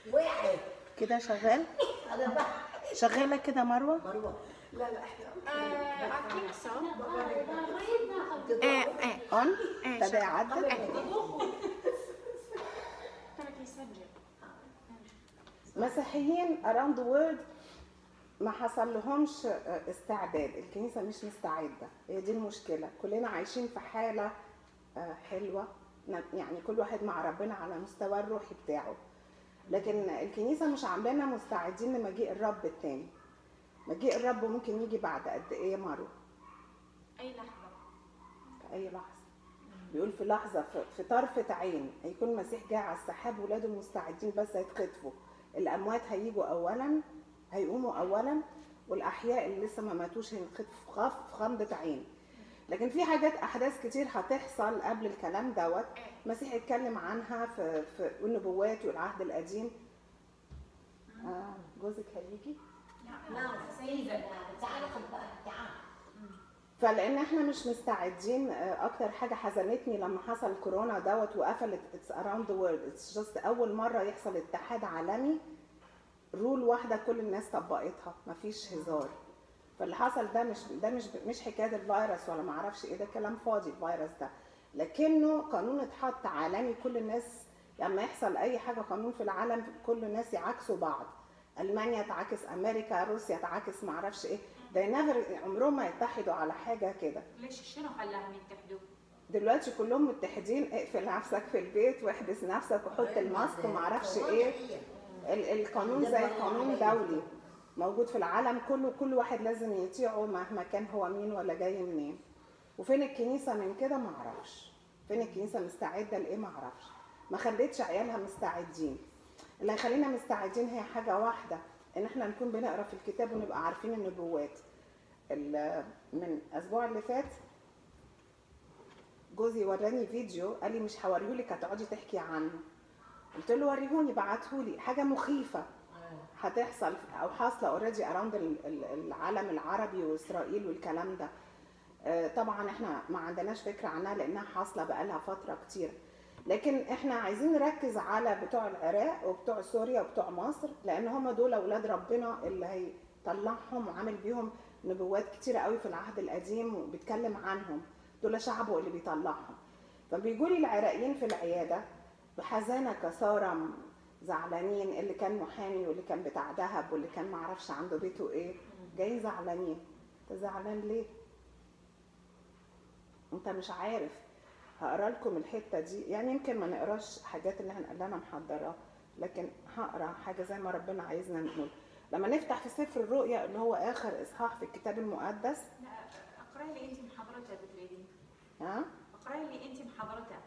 وقعت كده شغال انا بقى شغاله كده مروه مروه لا لا احنا Uh, I think so. ايه ايه اون إيه، ابتدى يعدل ترك يسجل. مسيحيين around the world ما حصل لهمش استعداد الكنيسة مش مستعدة هي دي المشكلة كلنا عايشين في حالة آه، حلوة ن- يعني كل واحد مع ربنا على مستوى الروحي بتاعه لكن الكنيسة مش عاملانا مستعدين لمجيء الرب التاني مجيء الرب ممكن يجي بعد قد ايه يا مارو أي لحظة. في اي لحظه بيقول في لحظه في, في طرفه عين هيكون المسيح جاي على السحاب ولاده مستعدين بس هيتخطفوا الاموات هيجوا اولا هيقوموا اولا والاحياء اللي لسه ما ماتوش هينخطفوا في غف- في غمضه عين لكن في حاجات احداث كتير هتحصل قبل الكلام دوت المسيح يتكلم عنها في في النبوات والعهد القديم آه جوزك هيجي نعم سيدة تعال خد بقى تعال فلان احنا مش مستعدين آه، اكتر حاجه حزنتني لما حصل كورونا دوت وقفلت اتس اراوند ذا وورلد اتس جاست اول مره يحصل اتحاد عالمي رول واحده كل الناس طبقتها مفيش هزار فاللي حصل ده مش ده مش مش حكايه الفيروس ولا ما اعرفش ايه ده كلام فاضي الفيروس ده لكنه قانون اتحط عالمي كل الناس لما يحصل اي حاجه قانون في العالم كل الناس يعاكسوا بعض المانيا تعاكس امريكا روسيا تعاكس ما اعرفش ايه ده نيفر عمرهم ما يتحدوا على حاجه كده ليش شنو خلاهم يتحدوا؟ دلوقتي كلهم متحدين اقفل نفسك في البيت واحبس نفسك وحط الماسك وما اعرفش ايه ال- القانون زي قانون دولي موجود في العالم كله كل واحد لازم يطيعه مهما كان هو مين ولا جاي منين وفين الكنيسه من كده ما اعرفش فين الكنيسه مستعده لايه ما اعرفش ما خلتش عيالها مستعدين اللي هيخلينا مستعدين هي حاجه واحده ان احنا نكون بنقرا في الكتاب ونبقى عارفين النبوات ال- من الاسبوع اللي فات جوزي وراني فيديو قال لي مش هوريهولك هتقعدي تحكي عنه قلت له وريهوني بعتهولي حاجه مخيفه هتحصل او حاصله اوريدي اراوند العالم العربي واسرائيل والكلام ده آه، طبعا احنا ما عندناش فكره عنها لانها حاصله بقالها فتره كتير لكن احنا عايزين نركز على بتوع العراق وبتوع سوريا وبتوع مصر لان هم دول اولاد ربنا اللي هيطلعهم وعامل بيهم نبوات كتيره قوي في العهد القديم وبيتكلم عنهم دول شعبه اللي بيطلعهم فبيجوا لي العراقيين في العياده بحزانه كساره م- زعلانين اللي كان محامي واللي كان بتاع ذهب واللي كان معرفش عنده بيته ايه جايين زعلانين انت زعلان ليه انت مش عارف هقرا لكم الحته دي يعني يمكن ما نقراش حاجات اللي احنا اللي انا محضراها لكن هقرا حاجه زي ما ربنا عايزنا نقول لما نفتح في سفر الرؤيا اللي هو اخر اصحاح في الكتاب المقدس لا اقرأي اللي انت محضرته بتريدين. ها اقرأي اللي انت محضرته.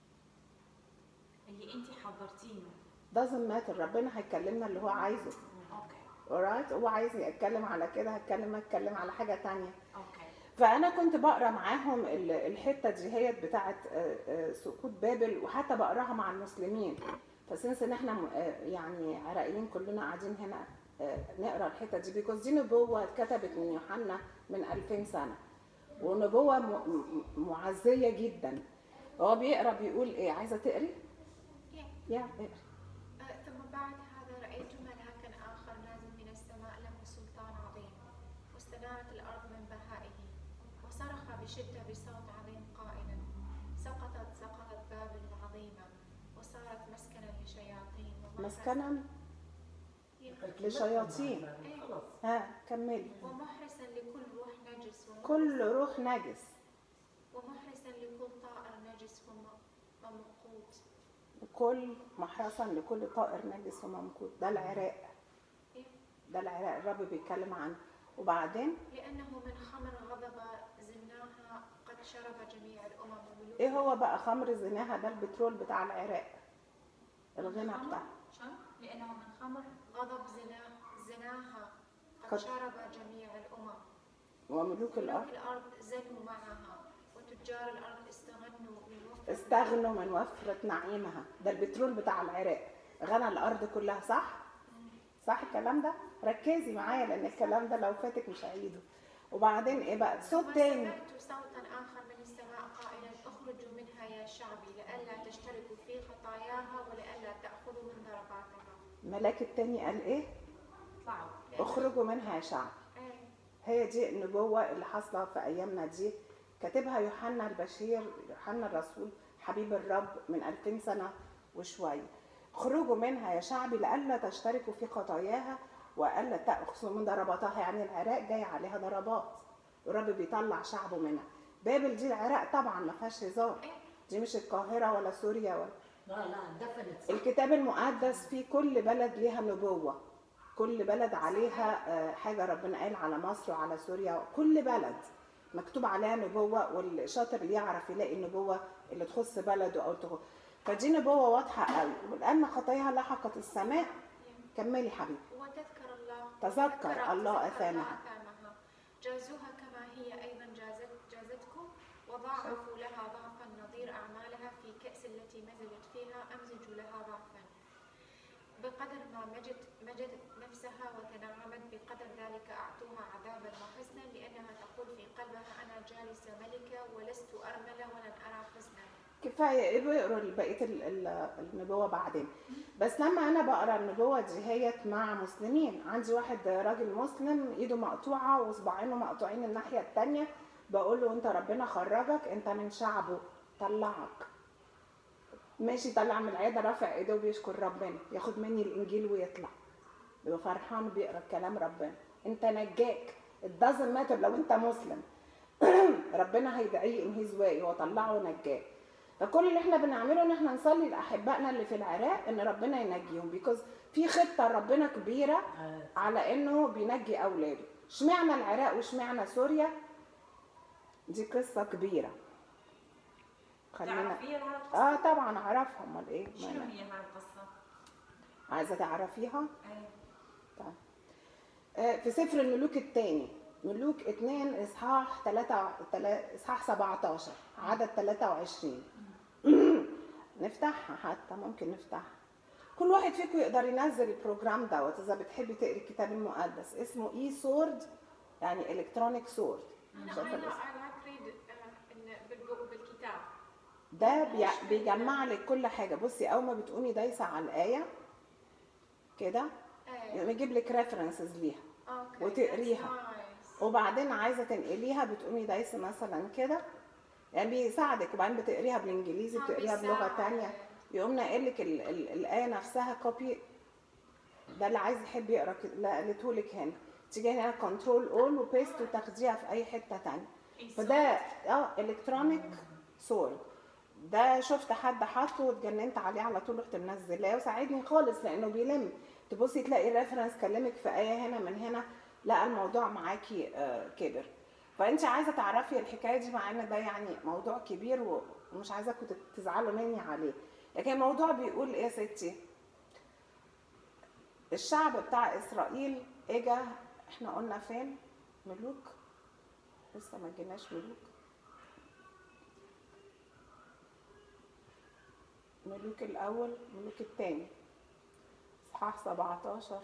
اللي انت حضرتينه. doesn't matter ربنا هيكلمنا اللي هو عايزه اوكي. alright هو عايزني اتكلم على كده هتكلم اتكلم على حاجه تانية اوكي. فانا كنت بقرا معاهم ال- الحته دي هي بتاعه آه، آه، سقوط بابل وحتى بقراها مع المسلمين فسنس ان احنا م- آه، يعني عراقيين كلنا قاعدين هنا آه، نقرا الحته دي بيكوز دي نبوه اتكتبت من يوحنا من 2000 سنه ونبوه م- م- معزيه جدا هو بيقرا بيقول ايه عايزه تقري؟ يا اقري آه، ثم بعد هذا رأيت ملاكا آخر نازل من السماء له سلطان عظيم واستنارت الأرض من بهائه وصرخ بشدة بصوت عظيم قائلا سقطت سقطت بابل العظيمة وصارت مسكنا لشياطين ومحرسا- مسكنا Yeah. لشياطين إيه. خلاص ها كملي ومحرسا لكل روح نجس وم- كل روح نجس ومحرسا لكل طائر نجس وم- وموقوت كل محرسا لكل طائر نجس وممقوت ده العراق إيه. ده العراق الرب بيتكلم عنه وبعدين لأنه من خمر غضب زناها قد شرب جميع الأمم وملوك ايه هو بقى خمر زناها ده البترول بتاع العراق الغنى خمر؟ بتاعه شلون؟ لانه من خمر غضب زنا زناها قد- قد شرب جميع الأمم وملوك الارض ملوك الأرض زنوا معها وتجار الأرض استغنوا من وفر استغنوا من وفرة نعيمها ده البترول بتاع العراق غنى الارض كلها صح صح الكلام ده ركزي معايا لان الكلام ده لو فاتك مش هعيده وبعدين ايه بقى صوت ثم تاني سمعت صوتا آخر من السماء قائلا اخرجوا منها يا شعبي لئلا تشتركوا في خطاياها ولئلا تأخذوا من ضرباتها الملاك التاني قال ايه طلعوا اخرجوا منها يا شعب إيه. هي دي النبوة اللي حاصلة في أيامنا دي كاتبها يوحنا البشير يوحنا الرسول حبيب الرب من 2000 سنة وشوية خرجوا منها يا شعبي لئلا تشتركوا في خطاياها وألا تأخذوا من ضرباتها يعني العراق جاي عليها ضربات الرب بيطلع شعبه منها بابل دي العراق طبعا ما فيهاش هزار دي مش القاهرة ولا سوريا ولا لا لا دفنت الكتاب المقدس فيه كل بلد ليها نبوة كل بلد عليها آه، حاجة ربنا قال على مصر وعلى سوريا كل بلد مكتوب عليها نبوة والشاطر اللي يعرف يلاقي النبوة اللي تخص بلده أو تخص فدي نبوة واضحة قوي ولأن خطاياها لحقت السماء كملي حبيبي وتذكر الله تذكر الله تذكر أثامها. آثامها. جازوها كما هي أيضا جازت جازتكم وضاعفوا لها ضعفا نظير أعمالها في كأس التي مزجت فيها أمزجوا لها ضعفا بقدر ما مجد مجدت نفسها وتنعمت بقدر ذلك أعطوها عذابا وحزنا لأنها تقول في قلبها أنا جالسة ملكة ولست أرملة ولن أرى حزنا كفايه ابقوا اقروا بقيه ال- ال- النبوه بعدين بس لما انا بقرا النبوه دي هيت مع مسلمين عندي واحد راجل مسلم ايده مقطوعه وصباعينه مقطوعين الناحيه التانية بقول له انت ربنا خرجك انت من شعبه طلعك ماشي طلع من العياده رافع ايده وبيشكر ربنا ياخد مني الانجيل ويطلع يبقى فرحان بيقرا كلام ربنا انت نجاك it doesn't matter لو انت مسلم ربنا هيدعيه ان هيز واي هو طلعه ونجاه فكل اللي احنا بنعمله ان احنا نصلي لاحبائنا اللي في العراق ان ربنا ينجيهم بيكوز في خطه ربنا كبيره على انه بينجي اولاده اشمعنى العراق واشمعنى سوريا دي قصه كبيره خلينا تعرفيها هاي القصة؟ اه طبعا اعرفها امال ايه ما شنو أنا هي هاي القصة؟ عايزه تعرفيها إيه. طيب. آه، في سفر الملوك الثاني ملوك 2 اصحاح 3 اصحاح 17 عدد 23 نفتحها حتى ممكن نفتحها كل واحد فيكم يقدر ينزل البروجرام دوت اذا بتحبي تقري الكتاب المقدس اسمه اي سورد يعني الكترونيك سورد أنا شايفة I الاسم؟ like read uh, إن بالبو- بالكتاب ده بي- بيجمع لك كل حاجه بصي اول ما بتقومي دايسه على الايه كده إيه. يعني يجيب لك ريفرنسز ليها أوكي. وتقريها. That's nice. وبعدين عايزه تنقليها بتقومي دايسه مثلا كده يعني بيساعدك وبعدين بتقريها بالانجليزي آه، بتقريها بلغه بيساعد. تانية يقوم ناقل لك ال- ال- الايه نفسها كوبي ده اللي عايز يحب يقرا كده لا قالته لك هنا تيجي هنا كنترول اول وبيست وتاخديها في اي حته تانية إيه فده اه الكترونيك سورد ده شفت حد حاطه واتجننت عليه على طول رحت منزلاه وساعدني خالص لانه بيلم تبصي تلاقي ريفرنس كلمك في ايه هنا من هنا لا الموضوع معاكي آه كبر فانت عايزه تعرفي الحكايه دي مع ان ده يعني موضوع كبير و- ومش عايزاكم تت- تزعلوا مني عليه لكن الموضوع بيقول ايه يا ستي الشعب بتاع اسرائيل اجا احنا قلنا فين ملوك لسه ما جيناش ملوك ملوك الأول ملوك الثاني إصحاح 17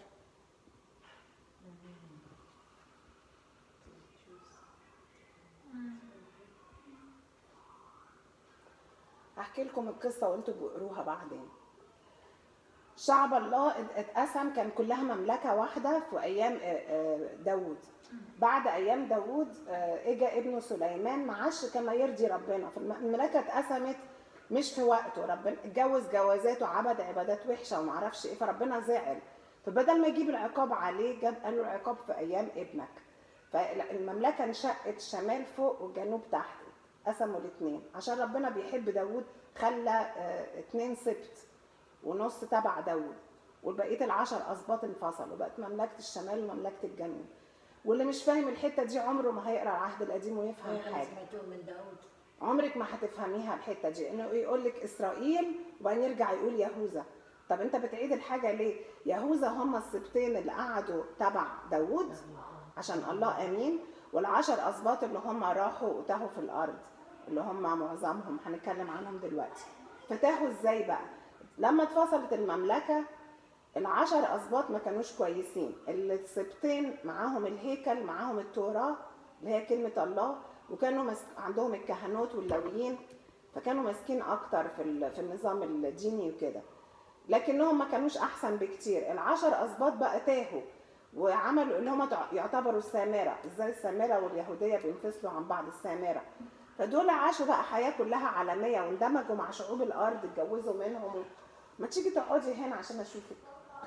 هحكي لكم القصة وانتوا بقروها بعدين شعب الله ات- اتقسم كان كلها مملكة واحدة في أيام آه، آه، داوود بعد أيام داوود آه، اجى ابنه سليمان معاش كما يرضي ربنا فالمملكة اتقسمت مش في وقته ربنا اتجوز جوازات وعبد عبادات وحشة ومعرفش ايه فربنا زعل فبدل ما يجيب العقاب عليه جاب قال له العقاب في أيام ابنك فالمملكة انشقت شمال فوق وجنوب تحت قسموا الاثنين عشان ربنا بيحب داوود خلى آه، اتنين سبت ونص تبع داوود والبقيه العشر اسباط انفصلوا بقت مملكه الشمال ومملكه الجنوب واللي مش فاهم الحته دي عمره ما هيقرا العهد القديم ويفهم انا حاجه سمعته من داود عمرك ما هتفهميها الحته دي انه يقول لك اسرائيل وبعدين يرجع يقول يهوذا طب انت بتعيد الحاجه ليه يهوذا هم السبتين اللي قعدوا تبع داوود عشان الله امين والعشر اسباط اللي هم راحوا وتاهوا في الارض اللي هم معظمهم هنتكلم عنهم دلوقتي فتاهوا ازاي بقى لما اتفصلت المملكه العشر اسباط ما كانوش كويسين السبتين معاهم الهيكل معاهم التوراه اللي هي كلمه الله وكانوا مس... عندهم الكهنوت واللويين فكانوا ماسكين اكتر في ال... في النظام الديني وكده لكنهم ما كانوش احسن بكتير العشر اسباط بقى تاهوا وعملوا اللي هم يعتبروا السامره ازاي السامره واليهوديه بينفصلوا عن بعض السامره فدول عاشوا بقى حياه كلها عالميه واندمجوا مع شعوب الارض اتجوزوا منهم ما تيجي تقعدي هنا عشان اشوفك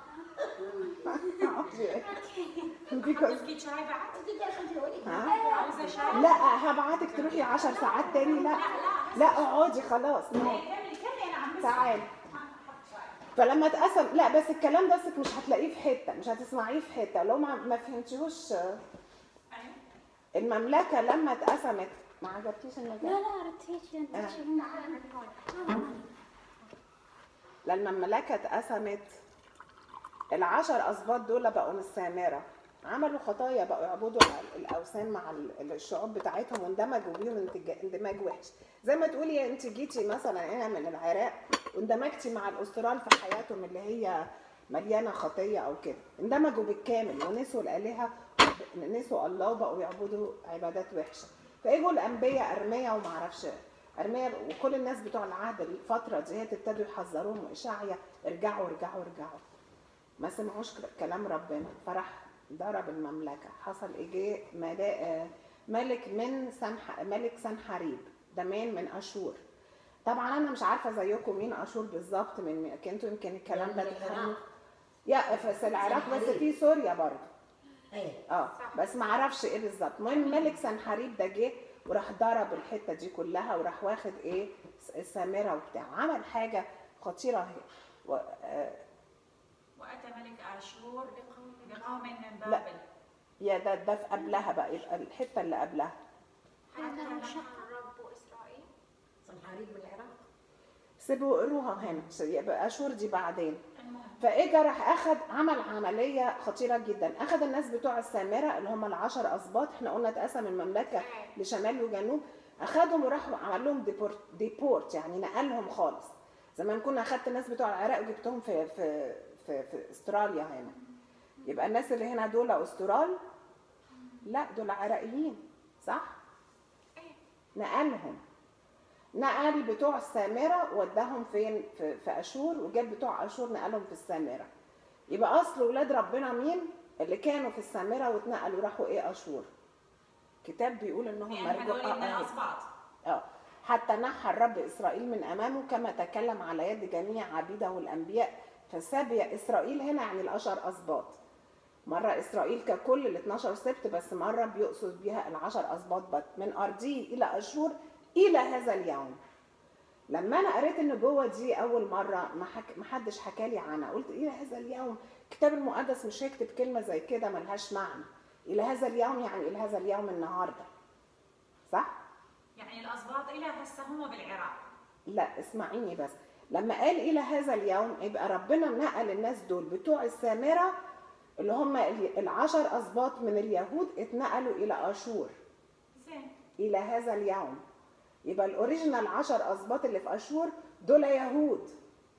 اقعدي Because- تبكي شاي بعد؟ تقدر خلي تقولي ها؟ عاوزة شاي؟ لا هبعتك تروحي عشر ساعات تاني لا لا اقعدي خلاص كملي كملي انا عم بسمع. تعالي فلما اتقسم لا بس الكلام ده أصلك مش هتلاقيه في حته مش هتسمعيه في حته لو ما ما فهمتيهوش أيوة. المملكه لما اتقسمت ما عجبكيش لا المجال لا ارتيش انت آه. شيء معانا لما المملكه اتقسمت العشر اسباط دول بقوا من السامره عملوا خطايا بقوا يعبدوا الاوثان مع ال- الشعوب بتاعتهم واندمجوا بيهم انتج- اندماج وحش زي ما تقولي انت جيتي مثلا هنا من العراق واندمجتي مع الاسترال في حياتهم اللي هي مليانه خطيه او كده اندمجوا بالكامل ونسوا الالهه نسوا الله وبقوا يعبدوا عبادات وحشه فاجوا الانبياء ارميا وما اعرفش ارميا وكل الناس بتوع العهد الفتره دي ابتدوا يحذروهم واشعيا ارجعوا ارجعوا ارجعوا ما سمعوش كلام ربنا فراح ضرب المملكه حصل ايه ملا- ملك من سنح ملك سنحريب ده مين من اشور طبعا انا مش عارفه زيكم مين اشور بالظبط من مين انتوا يمكن الكلام ده من تفهموه العراق. يا في العراق بس سنحريب. في سوريا برضه ايه اه بس ما اعرفش ايه بالظبط المهم ملك سنحريب ده جه وراح ضرب الحته دي كلها وراح واخد ايه السامره وبتاع عمل حاجه خطيره هي و... آه واتى ملك اشور بقوم من لا. بابل يا ده ده في قبلها بقى يبقى الحته اللي قبلها حتى نحى الرب إسرائيل صنحاريب بالعراق سيبوا قروها هنا يبقى اشور دي بعدين المهم فاجى راح اخد عمل عمليه خطيره جدا اخد الناس بتوع السامره اللي هم العشر اسباط احنا قلنا اتقسم المملكه لشمال وجنوب اخدهم وراح عمل لهم ديبورت, ديبورت يعني نقلهم خالص زمان كنا اخدت الناس بتوع العراق وجبتهم في في في, في استراليا هنا يبقى الناس اللي هنا دول استرال لا دول عراقيين صح نقلهم نقل بتوع السامرة وداهم فين في, في أشور وجاب بتوع أشور نقلهم في السامرة يبقى أصل ولاد ربنا مين اللي كانوا في السامرة واتنقلوا راحوا إيه أشور كتاب بيقول إنهم يعني مرجو هذول من آه، آه. الاسباط اه حتى نحى الرب اسرائيل من امامه كما تكلم على يد جميع عبيده الانبياء فسبي اسرائيل هنا يعني العشر اسباط مره اسرائيل ككل ال 12 سبت بس مره بيقصد بيها العشر اسباط بس من ارضيه الى اشور الى هذا اليوم لما انا قريت النبوه دي اول مره ما حك... ما حدش حكى لي عنها قلت الى هذا اليوم الكتاب المقدس مش هيكتب كلمه زي كده ملهاش معنى الى هذا اليوم يعني الى هذا اليوم النهارده صح يعني الاسباط الى هسه هم بالعراق لا اسمعيني بس لما قال الى هذا اليوم يبقى ربنا نقل الناس دول بتوع السامره اللي هم ال- العشر اسباط من اليهود اتنقلوا الى اشور زين الى هذا اليوم يبقى الاوريجينال عشر اسباط اللي في اشور دول يهود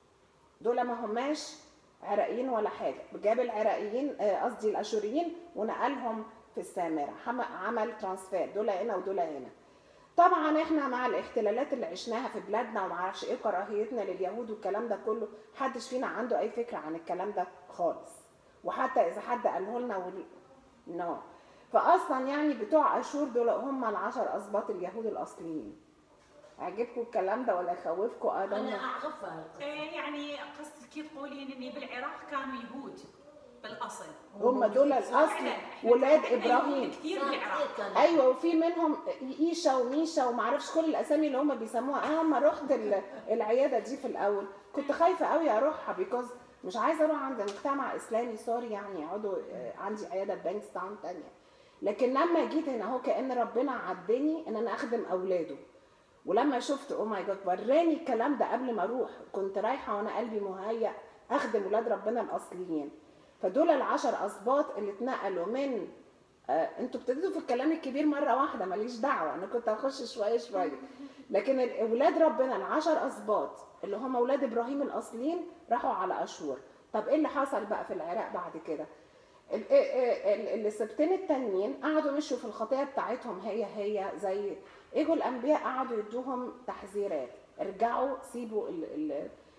دول ما هماش عراقيين ولا حاجه جاب العراقيين آه، قصدي الاشوريين ونقلهم في السامره حم- عمل ترانسفير دول هنا ودول هنا طبعا احنا مع الاحتلالات اللي عشناها في بلادنا وما اعرفش ايه كراهيتنا لليهود والكلام ده كله محدش فينا عنده اي فكره عن الكلام ده خالص وحتى اذا حد قاله لنا ول... نو فاصلا يعني بتوع اشور دول هم العشر اسباط اليهود الاصليين عجبكم الكلام ده ولا يخوفكم انا ادم اعرفها القصة. إيه يعني قصدك تقولين اني بالعراق كانوا يهود بالاصل هم دول الاصل فعلاً، إحنا- ولاد إحنا يهود ابراهيم كثير صح، بالعراق كثير كان. ايوه وفي منهم ايشا وميشا وما اعرفش كل الاسامي اللي هم بيسموها انا لما رحت ال- العياده دي في الاول كنت خايفه قوي اروحها بيكوز مش عايزه اروح عند مجتمع اسلامي سوري يعني يقعدوا آه، عندي عياده بانكس تاون تانية لكن لما جيت هنا اهو كان ربنا عدني ان انا اخدم اولاده ولما شفت او ماي جاد وراني الكلام ده قبل ما اروح كنت رايحه وانا قلبي مهيأ اخدم ولاد ربنا الاصليين فدول العشر اسباط اللي اتنقلوا من آه انتوا ابتديتوا في الكلام الكبير مره واحده ماليش دعوه انا كنت هخش شويه شويه لكن ال- اولاد ربنا العشر اسباط اللي هم اولاد ابراهيم الاصليين راحوا على اشور طب ايه اللي حصل بقى في العراق بعد كده ال- ال- ال- السبتين التانيين قعدوا مشوا في الخطيه بتاعتهم هي هي زي اجوا الانبياء قعدوا يدوهم تحذيرات ارجعوا سيبوا ال ال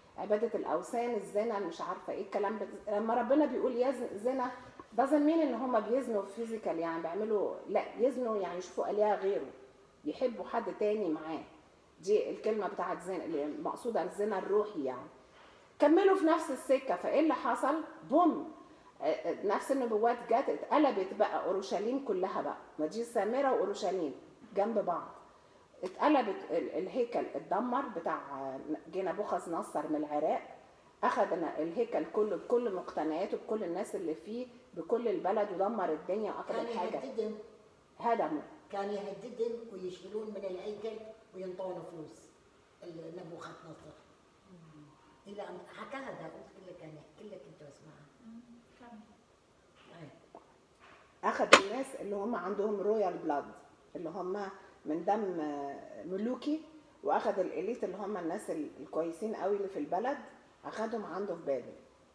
عباده الاوثان الزنا مش عارفه ايه الكلام ده لما ربنا بيقول يزن زنا doesn't mean ان هم بيزنوا فيزيكال يعني بيعملوا لا يزنوا يعني يشوفوا الهه غيره يحبوا حد تاني معاه دي الكلمه بتاعت زنا اللي مقصوده الزنا الروحي يعني كملوا في نفس السكه فايه اللي حصل بوم آه، آه، نفس النبوات جت اتقلبت بقى اورشليم كلها بقى مدينه سامره واورشليم جنب بعض اتقلبت ال- الهيكل اتدمر بتاع آه، جه نبوخذ نصر من العراق اخذ الهيكل كله بكل مقتنياته بكل الناس اللي فيه بكل البلد ودمر الدنيا واخذ كان الحاجه يهددهم هدموا كان يهددهم ويشيلون من الهيكل وينطون فلوس ال- نبوخذ نصر الى أن حكى هذا قلت لك انا كلك انتوا اسمعها أي. اخذ الناس اللي هم عندهم رويال بلاد اللي هم من دم آه، ملوكي واخذ الاليت اللي هم الناس ال- الكويسين قوي اللي في البلد اخذهم عنده في بابل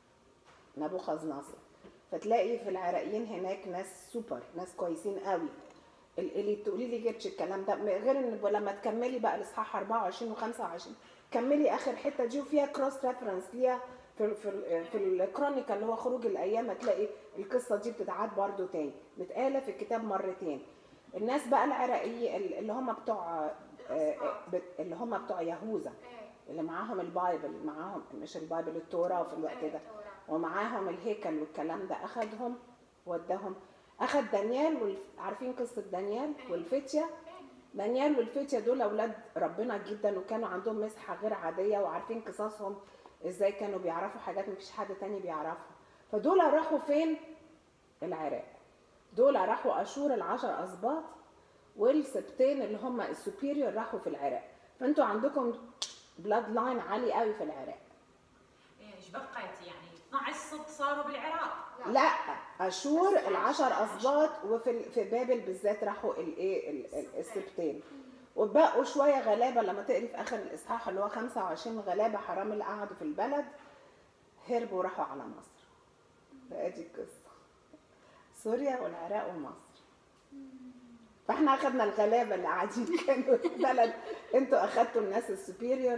نبوخذ نصر فتلاقي في العراقيين هناك ناس سوبر ناس كويسين قوي الاليت تقولي لي جبتش الكلام ده غير ان لما تكملي بقى الاصحاح 24 و25 كملي اخر حته دي وفيها كروس ريفرنس ليها في في في الكرونيكا اللي هو خروج الايام هتلاقي القصه دي بتتعاد برضو تاني متقاله في الكتاب مرتين الناس بقى العراقية اللي هم بتوع آه، بت- اللي هم بتوع يهوذا ايه اللي معاهم البايبل معاهم مش البايبل التوراة في الوقت ايه ده التوراة. ومعاهم الهيكل والكلام ده اخدهم وداهم اخد دانيال والف... عارفين قصه دانيال والفتيه دانيال والفتيه دول اولاد ربنا جدا وكانوا عندهم مسحه غير عاديه وعارفين قصصهم ازاي كانوا بيعرفوا حاجات مفيش حد تاني بيعرفها فدول راحوا فين العراق دول راحوا اشور العشر اسباط والسبتين اللي هم السوبيريور راحوا في العراق فانتوا عندكم بلاد لاين عالي قوي في العراق ايش بقيت يعني 12 سبط صاروا بالعراق لا اشور العشر اسباط وفي ال- في بابل بالذات راحوا الايه ال- ال- السبتين وبقوا شويه غلابه لما تقري في اخر الاصحاح اللي هو 25 غلابه حرام اللي قعدوا في البلد هربوا وراحوا على مصر فادي القصه سوريا والعراق ومصر فاحنا اخذنا الغلابه اللي قاعدين كانوا في البلد انتوا اخذتوا الناس السوبيريور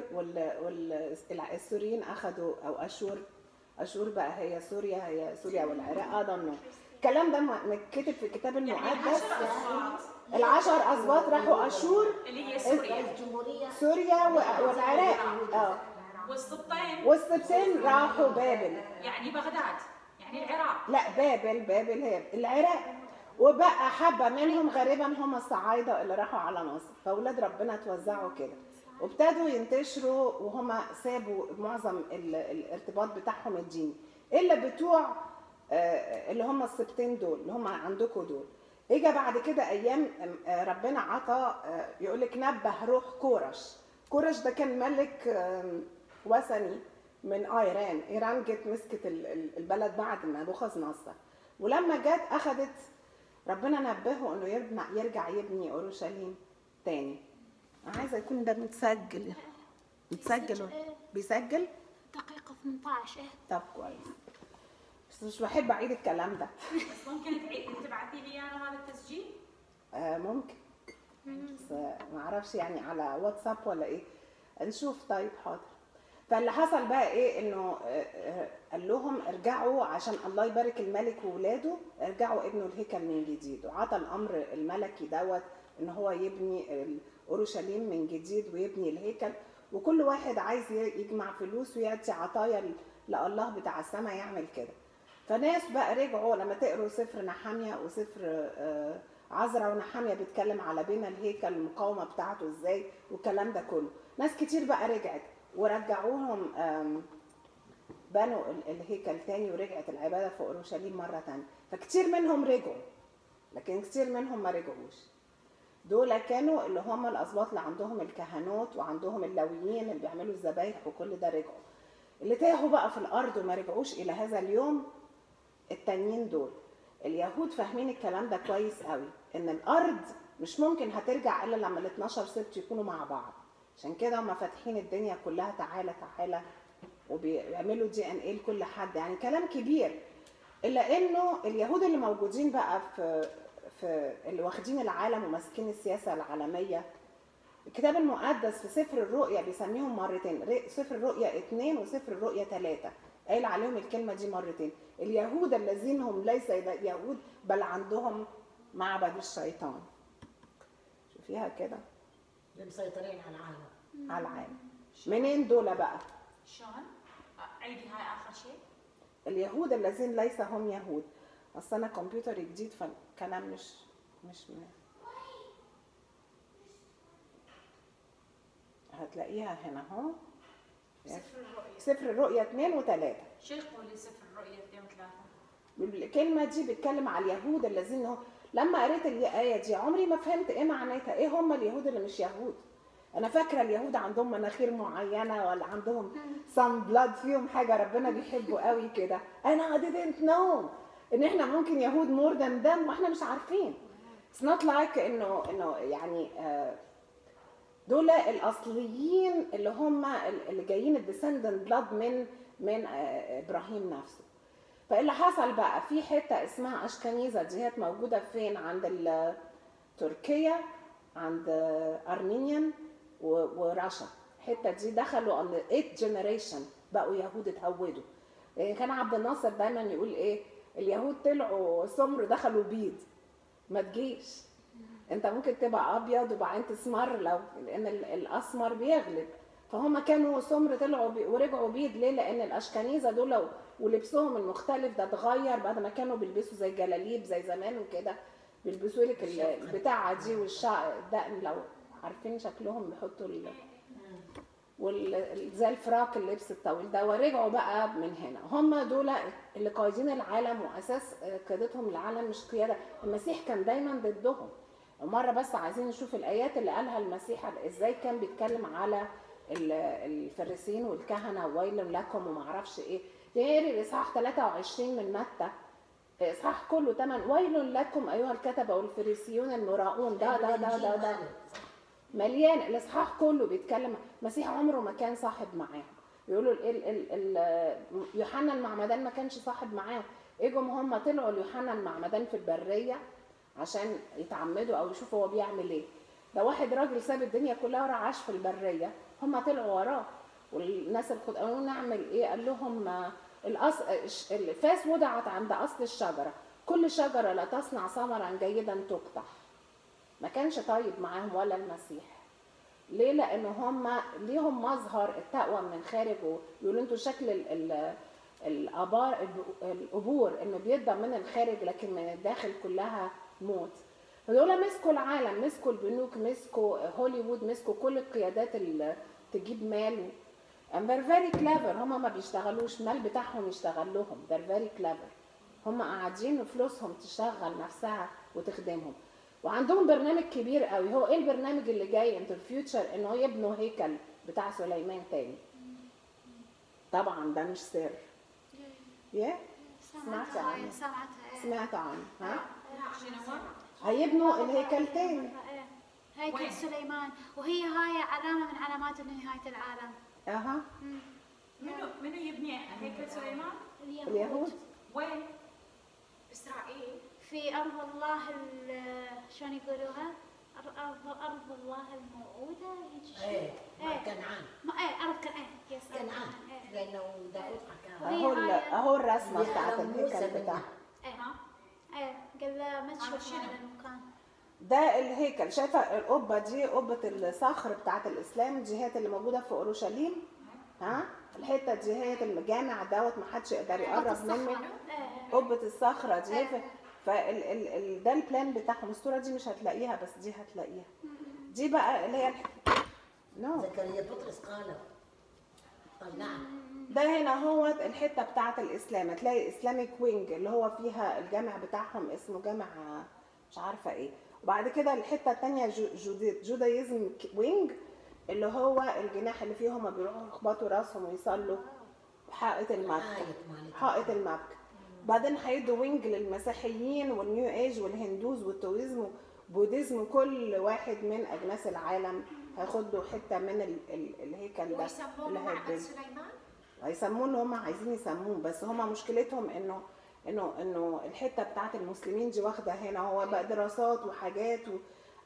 والسوريين اخذوا او اشور اشور بقى هي سوريا هي سوريا والعراق اظن الكلام ده م- متكتب في الكتاب يعني المقدس 10 اسباط العشر اسباط راحوا اشور اللي هي سوريا الجمهوريه سوريا و- والعراق اه والسبطين والسبتين راحوا بابل يعني بغداد يعني العراق لا بابل بابل هي العراق وبقى حبة منهم غالبا هم الصعايدة اللي راحوا على مصر فأولاد ربنا توزعوا كده وابتدوا ينتشروا وهم سابوا معظم ال- الارتباط بتاعهم الديني إلا بتوع آه، اللي هم السبتين دول اللي هم عندكم دول اجى بعد كده ايام آه، ربنا عطى يقول لك نبه روح كورش كورش ده كان ملك آم، وثني من ايران ايران جت مسكت ال- ال- البلد بعد ما نبوخذ نصر ولما جت اخذت ربنا نبهه انه يرجع يرجع يبني اورشليم تاني انا عايزه يكون ده متسجل متسجل ولا- بيسجل دقيقة 18 ايه طب كويس بس مش بحب اعيد الكلام ده بس ممكن تعيد تبعثي لي انا هذا التسجيل آه ممكن بس آه، ما اعرفش يعني على واتساب ولا ايه نشوف طيب حاضر فاللي حصل بقى ايه انه آه، آه، قال لهم ارجعوا عشان الله يبارك الملك وولاده ارجعوا ابنوا الهيكل من جديد وعطى الامر الملكي دوت ان هو يبني ال- اورشليم من جديد ويبني الهيكل وكل واحد عايز ي- يجمع فلوس ويعطي عطايا ل- لله بتاع السماء يعمل كده فناس بقى رجعوا لما تقروا سفر نحامية وسفر آه، عزرا ونحامية بيتكلم على بنى الهيكل المقاومة بتاعته ازاي والكلام ده كله ناس كتير بقى رجعت ورجعوهم آم، بنوا ال- الهيكل تاني ورجعت العبادة في أورشليم مرة تانية فكتير منهم رجعوا لكن كتير منهم ما رجعوش دول كانوا اللي هم الأسباط اللي عندهم الكهنوت وعندهم اللويين اللي بيعملوا الذبايح وكل ده رجعوا اللي تاهوا بقى في الأرض وما رجعوش إلى هذا اليوم التانيين دول اليهود فاهمين الكلام ده كويس قوي ان الارض مش ممكن هترجع الا لما ال 12 سبت يكونوا مع بعض عشان كده هم فاتحين الدنيا كلها تعالى تعالى وبيعملوا دي ان ايه لكل حد يعني كلام كبير الا انه اليهود اللي موجودين بقى في في اللي واخدين العالم وماسكين السياسه العالميه الكتاب المقدس في سفر الرؤيا بيسميهم مرتين ر- سفر الرؤيا اثنين وسفر الرؤيا ثلاثة قال عليهم الكلمة دي مرتين اليهود الذين هم ليس يهود بل عندهم معبد الشيطان شوفيها كده اللي مسيطرين على العالم على العالم منين دول بقى شلون؟ عيدي هاي اخر شيء اليهود الذين ليس هم يهود اصل انا كمبيوتر جديد فالكلام مش مش من هتلاقيها هنا اهو سفر الرؤيا سفر الرؤيا اثنين وثلاثة شو يقول سفر الرؤيا اثنين وثلاثة؟ الكلمة دي بتتكلم على اليهود الذين هم لما قريت الآية دي عمري ما فهمت ايه معناتها ايه هم اليهود اللي مش يهود انا فاكرة اليهود عندهم مناخير معينة ولا عندهم سام بلاد فيهم حاجة ربنا بيحبه قوي كده انا I didn't know ان احنا ممكن يهود مور ذان them واحنا مش عارفين It's not like انه انه يعني آه، دول الاصليين اللي هم اللي جايين الديسندنت بلاد من من آه، ابراهيم نفسه فاللي حصل بقى في حته اسمها اشكنيزه دي هي موجوده فين عند ال- تركيا عند ارمينيان و- ورشا الحته دي دخلوا on the eighth generation بقوا يهود اتهودوا يعني كان عبد الناصر دايما يقول ايه اليهود طلعوا سمر دخلوا بيض ما تجيش انت ممكن تبقى ابيض وبعدين تسمر لو لان ال- الاسمر بيغلب فهم كانوا سمر طلعوا بي ورجعوا بيض ليه لان الاشكنيزه دول ولبسهم المختلف ده اتغير بعد ما كانوا بيلبسوا زي جلاليب زي زمان وكده بيلبسوا لك ال- البتاعه دي والشعر الدقن لو عارفين شكلهم بيحطوا ال... وال... زي الفراك اللبس الطويل ده ورجعوا بقى من هنا هم دول اللي قايدين العالم واساس قيادتهم العالم مش قياده المسيح كان دايما ضدهم مره بس عايزين نشوف الايات اللي قالها المسيح ازاي كان بيتكلم على ال- الفريسيين والكهنه ويل لكم وما اعرفش ايه تقري الاصحاح 23 من متى اصحاح كله تمن ويل لكم ايها الكتبه والفريسيون المراؤون ده ده ده ده, ده. مليان الاصحاح كله بيتكلم المسيح عمره ما كان صاحب معاهم يقولوا ال ال ال ال يوحنا المعمدان ما كانش صاحب معاهم اجوا هم طلعوا ليوحنا المعمدان في البريه عشان يتعمدوا او يشوفوا هو بيعمل ايه ده واحد راجل ساب الدنيا كلها وراح عاش في البريه هم طلعوا وراه والناس الخد قالوا نعمل ايه قال لهم آه، الأص... الش- الفاس وضعت عند اصل الشجره كل شجره لا تصنع ثمرا جيدا تقطع ما كانش طيب معاهم ولا المسيح ليه لان هم ليهم مظهر التقوى من الخارج ويقولوا انتوا شكل ال ال الابار الب- القبور انه بيبدا من الخارج لكن من الداخل كلها موت فدول مسكوا العالم مسكوا البنوك مسكوا هوليوود مسكوا كل القيادات اللي تجيب مال and they're very clever هم ما بيشتغلوش مال بتاعهم يشتغل لهم they're very clever هم قاعدين وفلوسهم تشغل نفسها وتخدمهم وعندهم برنامج كبير قوي هو ايه البرنامج اللي جاي انت الفيوتشر ان هو يبنوا هيكل بتاع سليمان تاني طبعا ده مش سر يا سمعت سمعتها عنه. هاي سمعتها إيه. سمعت عنه ها شنو هو؟ هيبنوا الهيكل تاني إيه. هيكل وين؟ سليمان وهي هاي علامة من علامات إنه نهاية العالم اها منو منو يبني هيكل سليمان؟ اليهود وين؟ إسرائيل في أرض الله ال- شلون يقولوها؟ أر- أرض أرض الله الموعودة هيك شيء. ايه مع إيه. كنعان ما إيه أرض كنعان يس أرض كنعان إيه. لانه داود حكاها وهي اهو ال- هاي- اهو الرسمه اللي بتاعت على موسى الهيكل منها. بتاعها إيه ها؟ إيه قال له ما عارف تشوف شنو؟ هذا المكان ده الهيكل شايفه القبه دي قبه الصخر بتاعت الاسلام دي هي اللي موجوده في اورشليم ها الحته دي هي المجامع دوت ما حدش يقدر يقرب منه إيه قبه الصخره دي ف فال ال ال ده البلان بتاعهم الصوره دي مش هتلاقيها بس دي هتلاقيها دي بقى اللي هي نو زكريا بطرس قال قال نعم ده هنا هو الحته بتاعت الاسلام هتلاقي اسلاميك وينج اللي هو فيها الجامع بتاعهم اسمه جامع مش عارفه ايه وبعد كده الحته الثانيه جودايزم وينج اللي هو الجناح اللي فيه هما بيروحوا يخبطوا راسهم ويصلوا حائط المكه آية مالك حائط المكه بعدين هيدوا وينج للمسيحيين والنيو ايج والهندوز والتويزم والبوديزم كل واحد من اجناس العالم هياخدوا حته من ال ال الهيكل ده ويسموه اللي معبد هيتبني سليمان هيسموه اللي هم عايزين يسموه بس هم مشكلتهم انه انه انه الحته بتاعت المسلمين دي واخده هنا هو بقى دراسات وحاجات و...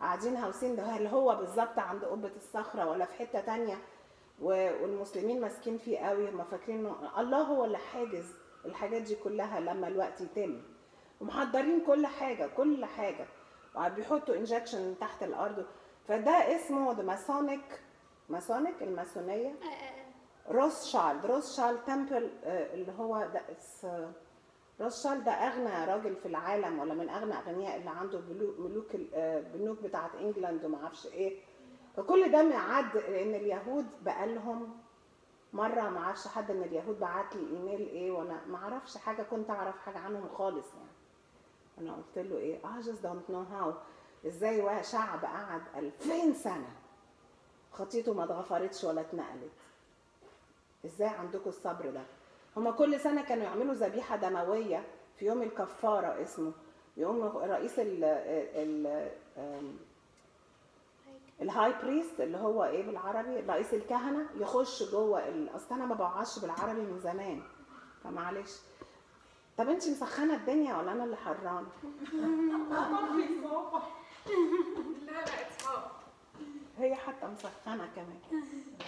قاعدين هاوسين ده هل هو بالظبط عند قبه الصخره ولا في حته تانية و- والمسلمين ماسكين فيه قوي هم فاكرين انه الله هو اللي حاجز الحاجات دي كلها لما الوقت يتم ومحضرين كل حاجه كل حاجه وبيحطوا انجكشن من تحت الارض فده اسمه ذا ماسونيك ماسونيك الماسونيه آه، آه، روثشالد روثشالد تمبل اللي هو ده اس- آه، روثشالد ده اغنى راجل في العالم ولا من اغنى اغنياء اللي عنده بلو- ملوك ال- آه، بنوك بتاعت انجلاند وما اعرفش ايه فكل ده معد لان اليهود بقالهم مره ما اعرفش حد من اليهود بعت لي ايميل ايه وانا ما اعرفش حاجه كنت اعرف حاجه عنهم خالص يعني انا قلت له ايه I just don't know how ازاي وا- شعب قعد 2000 سنه خطيته ما اتغفرتش ولا اتنقلت ازاي عندكم الصبر ده هما كل سنه كانوا يعملوا ذبيحه دمويه في يوم الكفاره اسمه يقوم رئيس ال ال آم، الهاي بريست اللي هو ايه بالعربي رئيس الكهنه يخش جوه ال- اصل انا ما بوعظش بالعربي من زمان فمعلش طب انت مسخنه الدنيا ولا انا اللي حرانه طفي صوتك لا لا اتس هوت هي حتى مسخنه كمان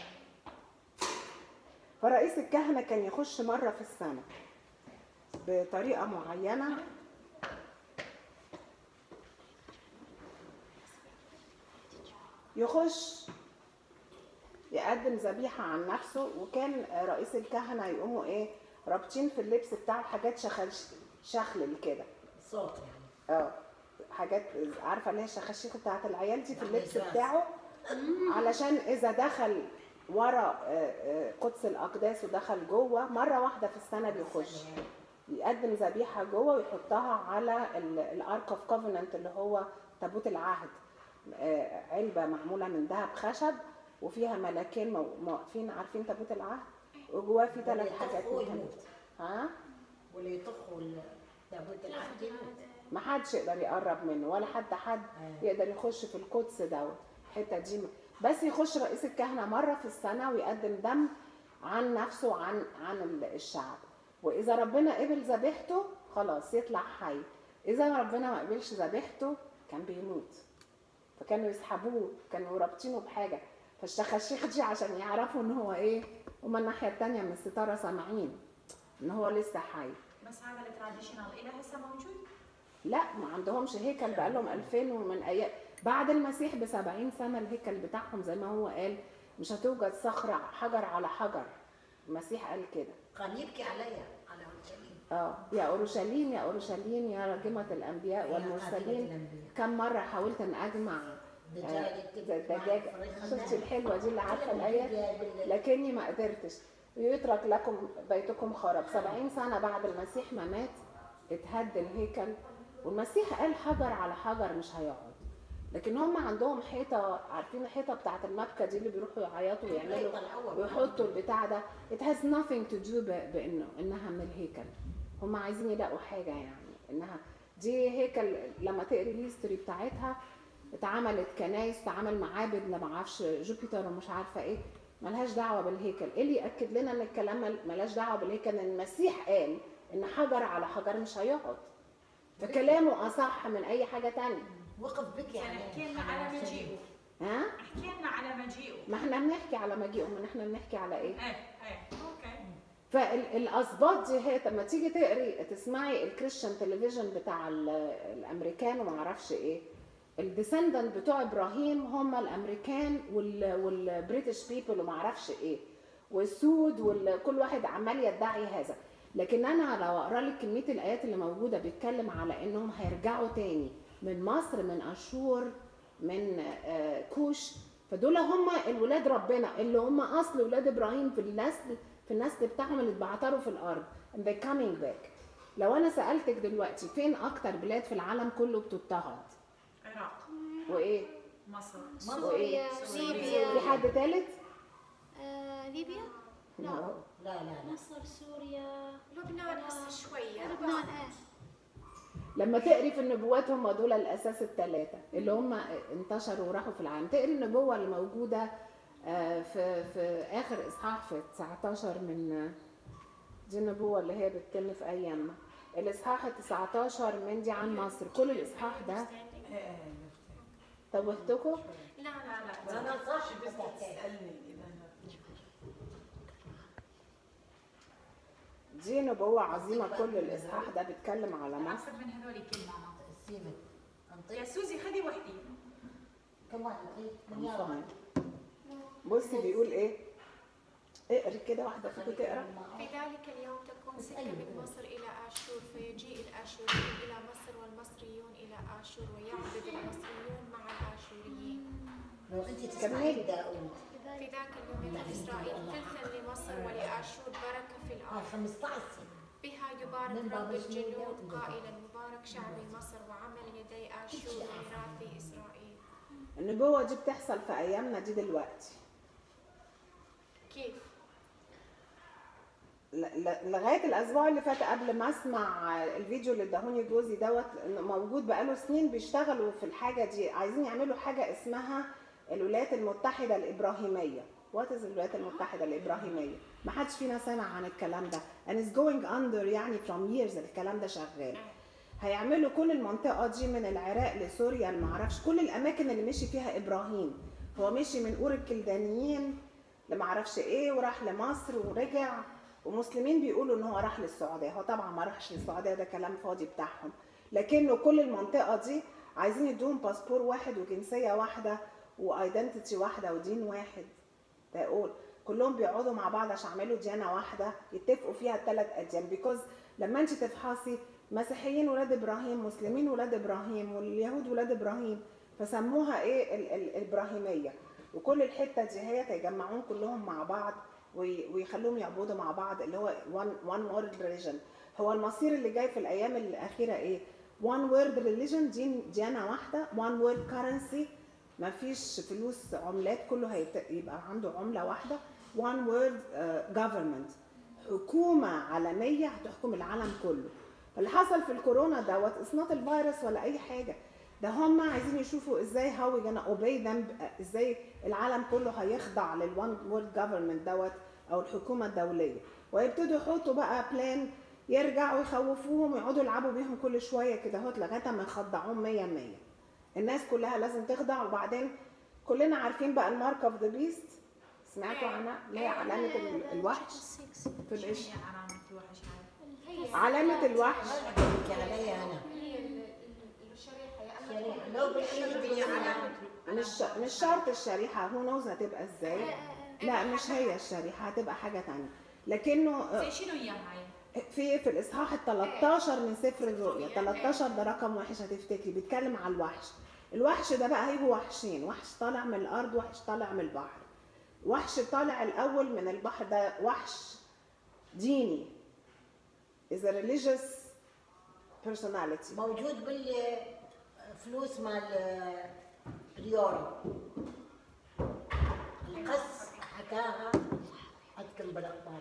فرئيس الكهنه كان يخش مره في السنه بطريقه معينه يخش يقدم ذبيحه عن نفسه وكان رئيس الكهنه يقوموا ايه رابطين في اللبس بتاعه حاجات شخل شخلل كده صوت يعني اه حاجات عارفه اللي هي الشخاشيخ بتاعت العيال دي في يعني اللبس إزاز. بتاعه علشان اذا دخل ورا آه، آه، قدس الاقداس ودخل جوه مره واحده في السنه بيخش يقدم ذبيحه جوه ويحطها على الارك اوف كوفننت اللي هو تابوت العهد آه، علبه معموله من ذهب خشب وفيها ملاكين مو- واقفين عارفين تابوت العهد وجواه في ثلاث واللي حاجات يطخوا مهمه يموت ها واللي يطخوا ال- تابوت العهد يموت ما حدش يقدر يقرب منه ولا حد حد آه. يقدر يخش في القدس دوت الحته دي بس يخش رئيس الكهنه مره في السنه ويقدم دم عن نفسه وعن عن ال- الشعب واذا ربنا قبل ذبيحته خلاص يطلع حي اذا ربنا ما قبلش ذبيحته كان بيموت فكانوا يسحبوه كانوا رابطينه بحاجه فالشخاشيخ دي عشان يعرفوا ان هو ايه هما الناحيه التانيه من الستاره سامعين ان هو لسه حي بس هذا التراديشنال الى هسه موجود لا ما عندهمش هيكل بقالهم 2000 ومن ايام بعد المسيح ب 70 سنه الهيكل بتاعهم زي ما هو قال مش هتوجد صخره حجر على حجر المسيح قال كده كان يبكي عليا على اورشليم اه يا اورشليم يا اورشليم يا راجمه الانبياء يا والمرسلين قاتلة الأنبياء. كم مره حاولت ان اجمع دجاج آه، يكتب مع دجاج فريق شفتي الناس. الحلوه دي اللي عارفه كلهم الايات يا بال- لكني ما قدرتش يترك لكم بيتكم خراب 70 سنة بعد المسيح ما مات اتهد الهيكل والمسيح قال حجر على حجر مش هيقعد لكن هم عندهم حيطة عارفين الحيطة بتاعت المبكى دي اللي بيروحوا يعيطوا ويعملوا الحيطة الأول. ويحطوا البتاع ده it has nothing to do ب- بانه انها من الهيكل هم عايزين يلاقوا حاجة يعني انها دي هيكل لما تقري الهيستوري بتاعتها اتعملت كنايس اتعمل معابد لما اعرفش جوبيتر ومش عارفه ايه ملهاش دعوه بالهيكل ايه اللي ياكد لنا ان الكلام مل- ملهاش دعوه بالهيكل ان المسيح قال ان حجر على حجر مش هيقعد فكلامه اصح من اي حاجه تانية وقف بكي يعني عليا احكي لنا على مجيئه ها احكي لنا على مجيئه ما احنا بنحكي على مجيئه ما احنا بنحكي على ايه ايه ايه اوكي فالاسباط دي هي لما تيجي تقري تسمعي الكريستيان تلفزيون بتاع ال- الامريكان وما اعرفش ايه الديسندنت بتوع ابراهيم هم الامريكان وال والبريتش بيبل وما اعرفش ايه والسود وكل واحد عمال يدعي هذا لكن انا لو اقرا لك كميه الايات اللي موجوده بيتكلم على انهم هيرجعوا تاني من مصر من اشور من آه، كوش فدول هم الولاد ربنا اللي هم اصل ولاد ابراهيم في النسل في النسل بتاعهم اللي اتبعتروا في الارض and they're coming back لو انا سالتك دلوقتي فين اكتر بلاد في العالم كله بتضطهد عراق وايه مصر سوريا سوريا. في ليبيا حد ثالث آه، ليبيا لا لا لا لا مصر سوريا لبنان هسه شوية لبنان ايه لما تقري في النبوات هم دول الاساس الثلاثه اللي هم انتشروا وراحوا في العالم تقري النبوه اللي موجوده آه، في في اخر اصحاح في 19 من دي النبوه اللي هي بتتم في ايامنا الاصحاح ال 19 من دي عن مصر كل الاصحاح ده توهتكم لا لا لا انا صح شو بس تسالني اذا دي نبوة عظيمة كل الإصحاح ده بيتكلم على مصر اخذ من هذول كلمه ماما السيمة يا انطيك سوزي خذي وحدي كم واحد انطيك من I'm يارا fine. بصي بيقول ايه اقري كده واحدة فيكم تقرا في ذلك اليوم تكون سكة من مصر إلى آشور فيجيء الآشوريون إلى مصر والمصريون إلى آشور ويعبد المصريون مع الآشوريين لو انت كملي. تسمعي داود في ذاك اليوم يكون إسرائيل ثلثا لمصر ولآشور بركة في اه الأرض 15 سنة بها من يبارك باب رب الجنود الجنود من قائلا مبارك شعبي مصر وعمل يدي آشور وميراثي إسرائيل النبوة دي بتحصل في أيامنا دي دلوقتي كيف؟ ل- ل- لغايه الاسبوع اللي فات قبل ما اسمع الفيديو اللي اداهوني جوزي دوت إنه موجود بقاله سنين بيشتغلوا في الحاجه دي عايزين يعملوا حاجه اسمها الولايات المتحده الابراهيميه وات از الولايات المتحده الابراهيميه ما حدش فينا سمع عن الكلام ده and it's going under يعني from years الكلام ده شغال هيعملوا كل المنطقه دي من العراق لسوريا ما اعرفش كل الاماكن اللي مشي فيها ابراهيم هو مشي من اور الكلدانيين لما اعرفش ايه وراح لمصر ورجع ومسلمين بيقولوا ان هو راح للسعوديه هو طبعا ما راحش للسعوديه ده كلام فاضي بتاعهم لكنه كل المنطقه دي عايزين يدوهم باسبور واحد وجنسيه واحده وايدنتيتي واحده ودين واحد ده يقول كلهم بيقعدوا مع بعض عشان يعملوا ديانه واحده يتفقوا فيها الثلاث اديان بيكوز لما انت تفحصي مسيحيين ولاد ابراهيم مسلمين ولاد ابراهيم واليهود ولاد ابراهيم فسموها ايه ال- ال- الابراهيميه وكل الحته دي هي تجمعون كلهم مع بعض وي- ويخلوهم يعبدوا مع بعض اللي هو one, one world religion هو المصير اللي جاي في الايام الاخيره ايه one world religion دين ديانه واحده one world currency ما فيش فلوس عملات كله هيت- يبقى عنده عمله واحده one world uh, government حكومه عالميه هتحكم العالم كله اللي حصل في الكورونا دوت اتس نوت الفيروس ولا اي حاجه ده هم عايزين يشوفوا ازاي هاو جانا اوبي ذم ازاي العالم كله هيخضع للوان وورلد جفرمنت دوت او الحكومه الدوليه ويبتدوا يحطوا بقى بلان يرجعوا يخوفوهم ويقعدوا يلعبوا بيهم كل شويه كده اهوت لغايه ما يخضعوهم 100 100 الناس كلها لازم تخضع وبعدين كلنا عارفين بقى المارك اوف ذا بيست سمعتوا عنها اللي هي علامه ال- الوحش في العش هي علامه الوحش هاي علامه الوحش بحكي عليا انا هي ال- ال- الشريحة يا أما شريحة لو بالحين علامة مش مش شرط الشريحه هو نوز هتبقى ازاي لا مش هي الشريحه هتبقى حاجه تانية لكنه زي شنو هي هاي؟ في في الاصحاح ال 13 من سفر الرؤيا 13 ده رقم وحش هتفتكري بيتكلم على الوحش الوحش ده بقى هيجوا وحشين وحش طالع من الارض وحش طالع من البحر وحش طالع الاول من البحر ده وحش ديني is a religious personality موجود بالفلوس مال اليورو القس حكاها عندكم بالاخبار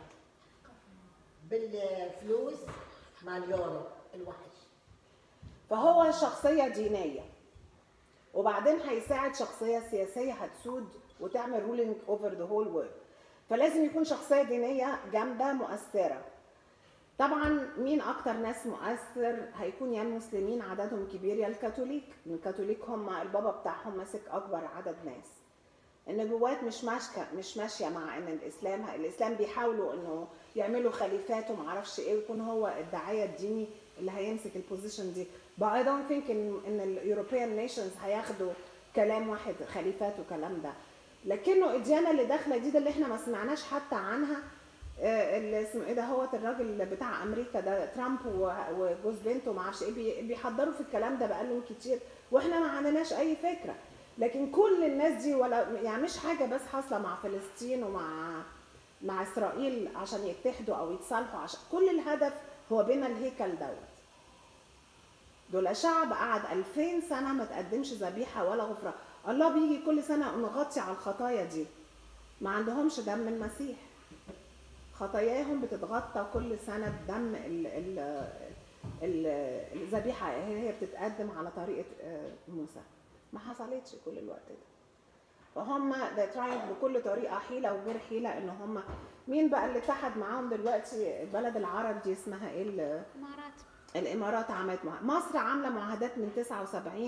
بالفلوس مال يورو الوحش فهو شخصية دينية وبعدين هيساعد شخصية سياسية هتسود وتعمل ruling over the whole world فلازم يكون شخصية دينية جامدة مؤثرة طبعا مين اكتر ناس مؤثر هيكون يا المسلمين عددهم كبير يا الكاثوليك الكاثوليك هم البابا بتاعهم ماسك اكبر عدد ناس النبوات مش ماشيه مش ماشيه مع ان الاسلام الاسلام بيحاولوا انه يعملوا خليفات وما اعرفش ايه ويكون هو الداعيه الديني اللي هيمسك البوزيشن دي but I don't think ان ان اليوروبيان نيشنز هياخدوا كلام واحد خليفات وكلام ده لكنه الديانه اللي داخله دي ده اللي احنا ما سمعناش حتى عنها آه، اللي اسمه ايه ده هوت الراجل بتاع امريكا ده ترامب و- وجوز بنته وما اعرفش ايه بي- بيحضروا في الكلام ده بقالهم كتير واحنا ما عندناش اي فكره لكن كل الناس دي ولا يعني مش حاجه بس حاصله مع فلسطين ومع مع اسرائيل عشان يتحدوا او يتصالحوا عشان كل الهدف هو بناء الهيكل دوت دول شعب قعد 2000 سنه ما تقدمش ذبيحه ولا غفران الله بيجي كل سنه نغطي على الخطايا دي ما عندهمش دم المسيح خطاياهم بتتغطى كل سنه بدم ال- ال- ال- الذبيحه هي هي بتتقدم على طريقه آه، موسى ما حصلتش كل الوقت ده فهم ده ترايد بكل طريقه حيله وغير حيله ان هم مين بقى اللي اتحد معاهم دلوقتي بلد العرب دي اسمها ايه ال- امارات الامارات عملت مع... مصر عامله معاهدات من 79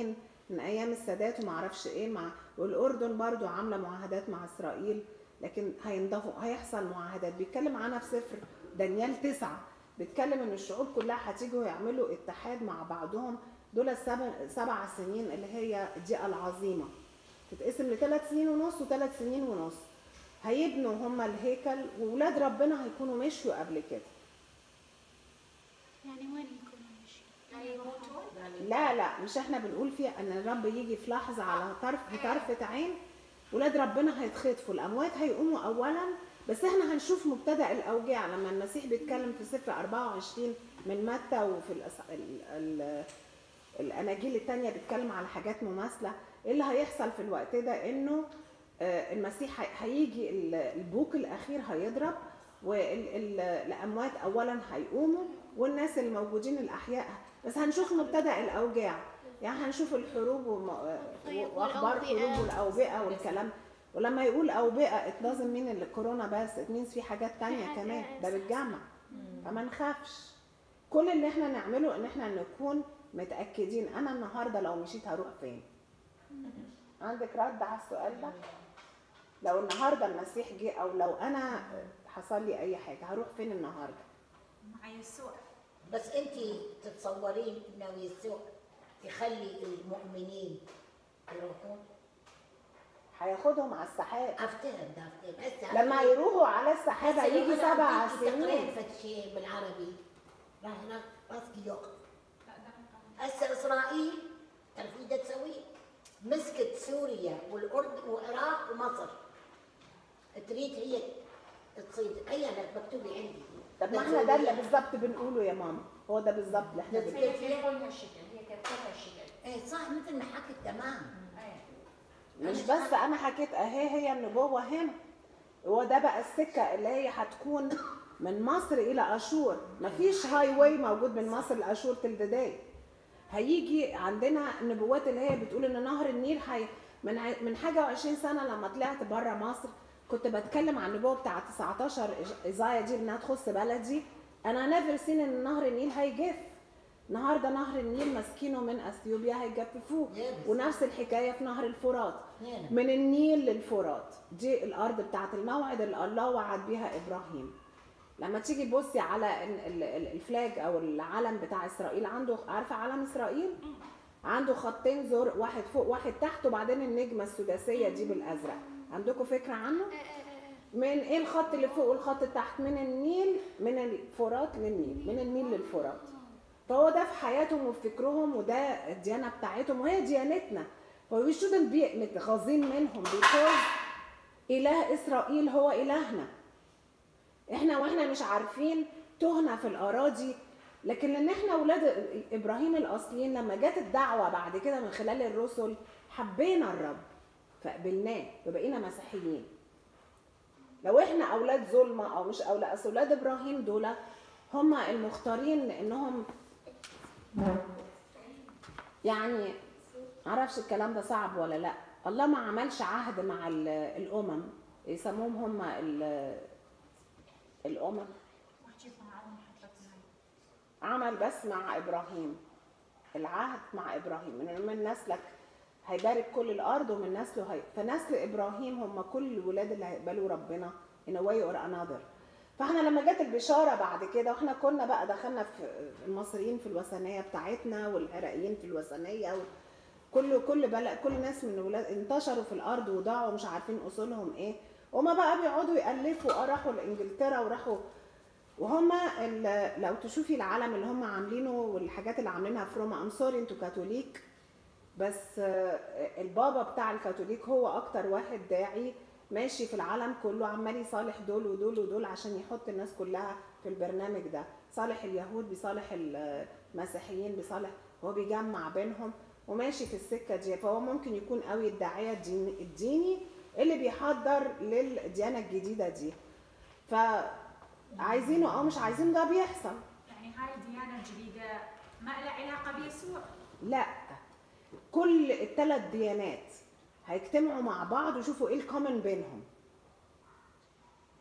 من ايام السادات وما اعرفش ايه مع والاردن برضو عامله معاهدات مع اسرائيل لكن هينضفوا هيحصل معاهدات بيتكلم عنها في سفر دانيال تسعة بيتكلم ان الشعوب كلها هتيجي ويعملوا اتحاد مع بعضهم دول السبع سبع سنين اللي هي الدقيقه العظيمه تتقسم لثلاث سنين ونص وثلاث سنين ونص هيبنوا هما الهيكل وولاد ربنا هيكونوا مشوا قبل كده يعني وين يكونوا ماشي؟ يعني يموتون لا لا مش احنا بنقول فيها ان الرب يجي في لحظه على طرف في طرفه عين ولاد ربنا هيتخطفوا الاموات هيقوموا اولا بس احنا هنشوف مبتدا الاوجاع لما المسيح بيتكلم في سفر 24 من متى وفي الأس... ال... ال... الاناجيل الثانيه بيتكلم على حاجات مماثله ايه اللي هيحصل في الوقت ده انه آه، المسيح هي- هيجي ال- البوق الاخير هيضرب والاموات اولا هيقوموا والناس الموجودين الاحياء بس هنشوف مبتدا الاوجاع يعني هنشوف الحروب وم- طيب واخبار والأوبئة؟ حروب والاوبئه والكلام ولما يقول اوبئه اتلازم مين اللي كورونا بس اتمينز في حاجات تانية حاجات كمان ده أساس. بالجمع فما نخافش كل اللي احنا نعمله ان احنا نكون متاكدين انا النهارده لو مشيت هروح فين عندك رد على السؤال ده لو النهارده المسيح جه او لو انا حصل لي اي حاجه هروح فين النهارده مع يسوع بس انت تتصورين انه يسوع يخلي المؤمنين يروحون هياخدهم على السحاب افتهم ده افتهم هسه لما يروحوا على السحاب هسه لو هيجي أنا سبع أعطيكي سنين تقرير فد شيء بالعربي راح هناك راسك يوقف هسه اسرائيل تعرف ايش بدها تسوي؟ مسكت سوريا والاردن والعراق ومصر تريد هي تصيد هي انا مكتوبه عندي طب ما احنا ده اللي بالظبط بنقوله يا ماما هو ده بالظبط اللي احنا بنقوله هي تليفون هالشكل هي كتبتها هالشكل ايه صح مثل ما حكت تمام مش بس انا حكيت اهي هي النبوه هنا هو ده بقى السكه اللي هي هتكون من مصر الى اشور مفيش هاي واي موجود من مصر لاشور تلدداي هيجي عندنا النبوات اللي هي بتقول ان نهر النيل هي من ع- من حاجه و20 سنه لما طلعت بره مصر كنت بتكلم عن النبوه بتاع 19 إج- ايزايا دي انها تخص بلدي انا نيفر سين ان نهر النيل هيجف النهارده نهر النيل ماسكينه من اثيوبيا هيجففوه Yes. ونفس الحكايه في نهر الفرات هنا من النيل للفرات دي الارض بتاعت الموعد اللي الله وعد بيها ابراهيم لما تيجي تبصي على ال- ال- ال- الفلاج او العلم بتاع اسرائيل عنده عارفه علم اسرائيل عنده خطين زر واحد فوق واحد تحت وبعدين النجمه السداسيه دي بالازرق عندكم فكره عنه من ايه الخط اللي فوق والخط اللي تحت من النيل من الفرات للنيل من النيل للفرات فهو ده في حياتهم وفي فكرهم وده الديانه بتاعتهم وهي ديانتنا فوي shouldn't be متغاظين منهم because اله اسرائيل هو الهنا احنا واحنا مش عارفين تهنا في الاراضي لكن لان احنا اولاد ابراهيم الاصليين لما جت الدعوه بعد كده من خلال الرسل حبينا الرب فقبلناه وبقينا مسيحيين لو احنا اولاد ظلمه او مش اولاد اصل اولاد ابراهيم دول هم المختارين لانهم يعني معرفش الكلام ده صعب ولا لا الله ما عملش عهد مع ال- الامم يسموهم هم ال- الامم وحكيت معاهم حتى عمل بس مع ابراهيم العهد مع ابراهيم من من نسلك هيبارك كل الارض ومن نسله هي فنسل ابراهيم هم كل الولاد اللي هيقبلوا ربنا in a way or another فاحنا لما جت البشاره بعد كده واحنا كنا بقى دخلنا في المصريين في الوثنيه بتاعتنا والعراقيين في الوثنيه و... كل كل بلد كل ناس من الولاد انتشروا في الارض وضاعوا مش عارفين اصولهم ايه وما بقى بيقعدوا يالفوا اه راحوا لانجلترا وراحوا وهم ال- لو تشوفي العلم اللي هم عاملينه والحاجات اللي عاملينها في روما ام سوري انتوا كاثوليك بس آه، البابا بتاع الكاثوليك هو اكتر واحد داعي ماشي في العالم كله عمال يصالح دول ودول ودول عشان يحط الناس كلها في البرنامج ده صالح اليهود بيصالح المسيحيين بيصالح هو بيجمع بينهم وماشي في السكه دي فهو ممكن يكون قوي الداعيه الديني, الديني اللي بيحضر للديانه الجديده دي فعايزينه او مش عايزينه ده بيحصل يعني هاي الديانه الجديده ما لها علاقه بيسوع لا كل الثلاث ديانات هيجتمعوا مع بعض ويشوفوا ايه الكومن بينهم يعني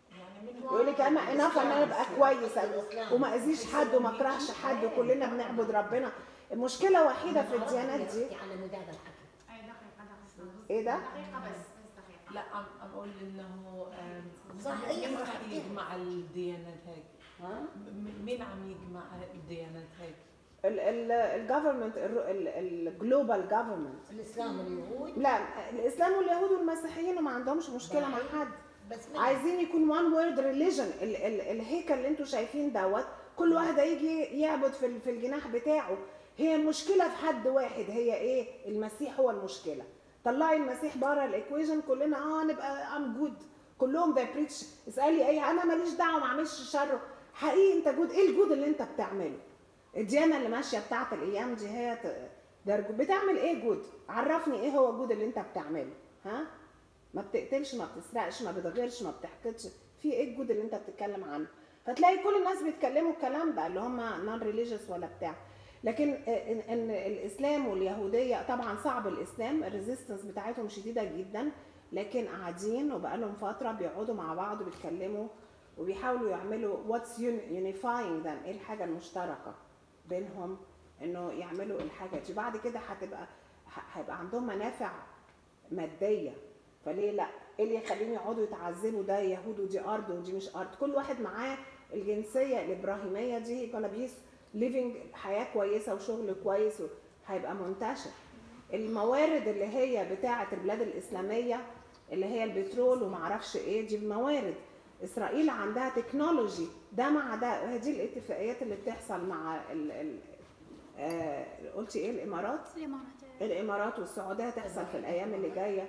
يقول لك انا انف ان انا ابقى كويسه وما اذيش حد وما اكرهش حد وكلنا بنعبد ربنا المشكله وحيده في الديانات دي يعلموا هذا الحكي اي دقيقه دقيقه ايه ده دقيقه بس بس دقيقه لا عم عم اقول انه آم، صح، هي مين صح. رح يجمع الديانات هيك؟ ها م- مين عم يجمع الديانات هيك؟ الجفرمنت الجلوبال جفرمنت الاسلام واليهود لا الاسلام واليهود والمسيحيين ما عندهمش مشكله مع حد بس من عايزين يكون وان وورد ريليجن الهيكل اللي انتوا شايفين دوت كل واحد هيجي يعبد في ال- في الجناح بتاعه هي المشكله في حد واحد هي ايه المسيح هو المشكله طلعي المسيح بره الايكويشن كلنا اه نبقى ام جود كلهم ده بريتش اسالي اي انا ماليش دعوه ما اعملش شر حقيقي انت جود ايه الجود اللي انت بتعمله الديانه اللي ماشيه بتاعت الايام دي هي ت- ده الجود. بتعمل ايه جود عرفني ايه هو الجود اللي انت بتعمله ها ما بتقتلش ما بتسرقش ما بتغيرش ما بتحقدش في ايه الجود اللي انت بتتكلم عنه فتلاقي كل الناس بيتكلموا الكلام ده اللي هم نون ريليجيوس ولا بتاع لكن ان إن الاسلام واليهوديه طبعا صعب الاسلام الريزيستنس بتاعتهم شديده جدا لكن قاعدين وبقالهم فتره بيقعدوا مع بعض وبيتكلموا وبيحاولوا يعملوا واتس يونيفاينج ذم ايه الحاجه المشتركه بينهم انه يعملوا الحاجه دي بعد كده هتبقى ه- هيبقى عندهم منافع ماديه فليه لا ايه اللي يخليهم يقعدوا يتعذبوا ده يهود ودي ارض ودي مش ارض كل واحد معاه الجنسيه الابراهيميه دي يبقى بيس ليفنج حياه كويسه وشغل كويس هيبقى منتشر الموارد اللي هي بتاعه البلاد الاسلاميه اللي هي البترول ومعرفش ايه دي الموارد اسرائيل عندها تكنولوجي ده مع ده وهي دي الاتفاقيات اللي بتحصل مع ال ال آه قلتي ايه الامارات الإمارات الامارات والسعوديه هتحصل في الايام اللي جايه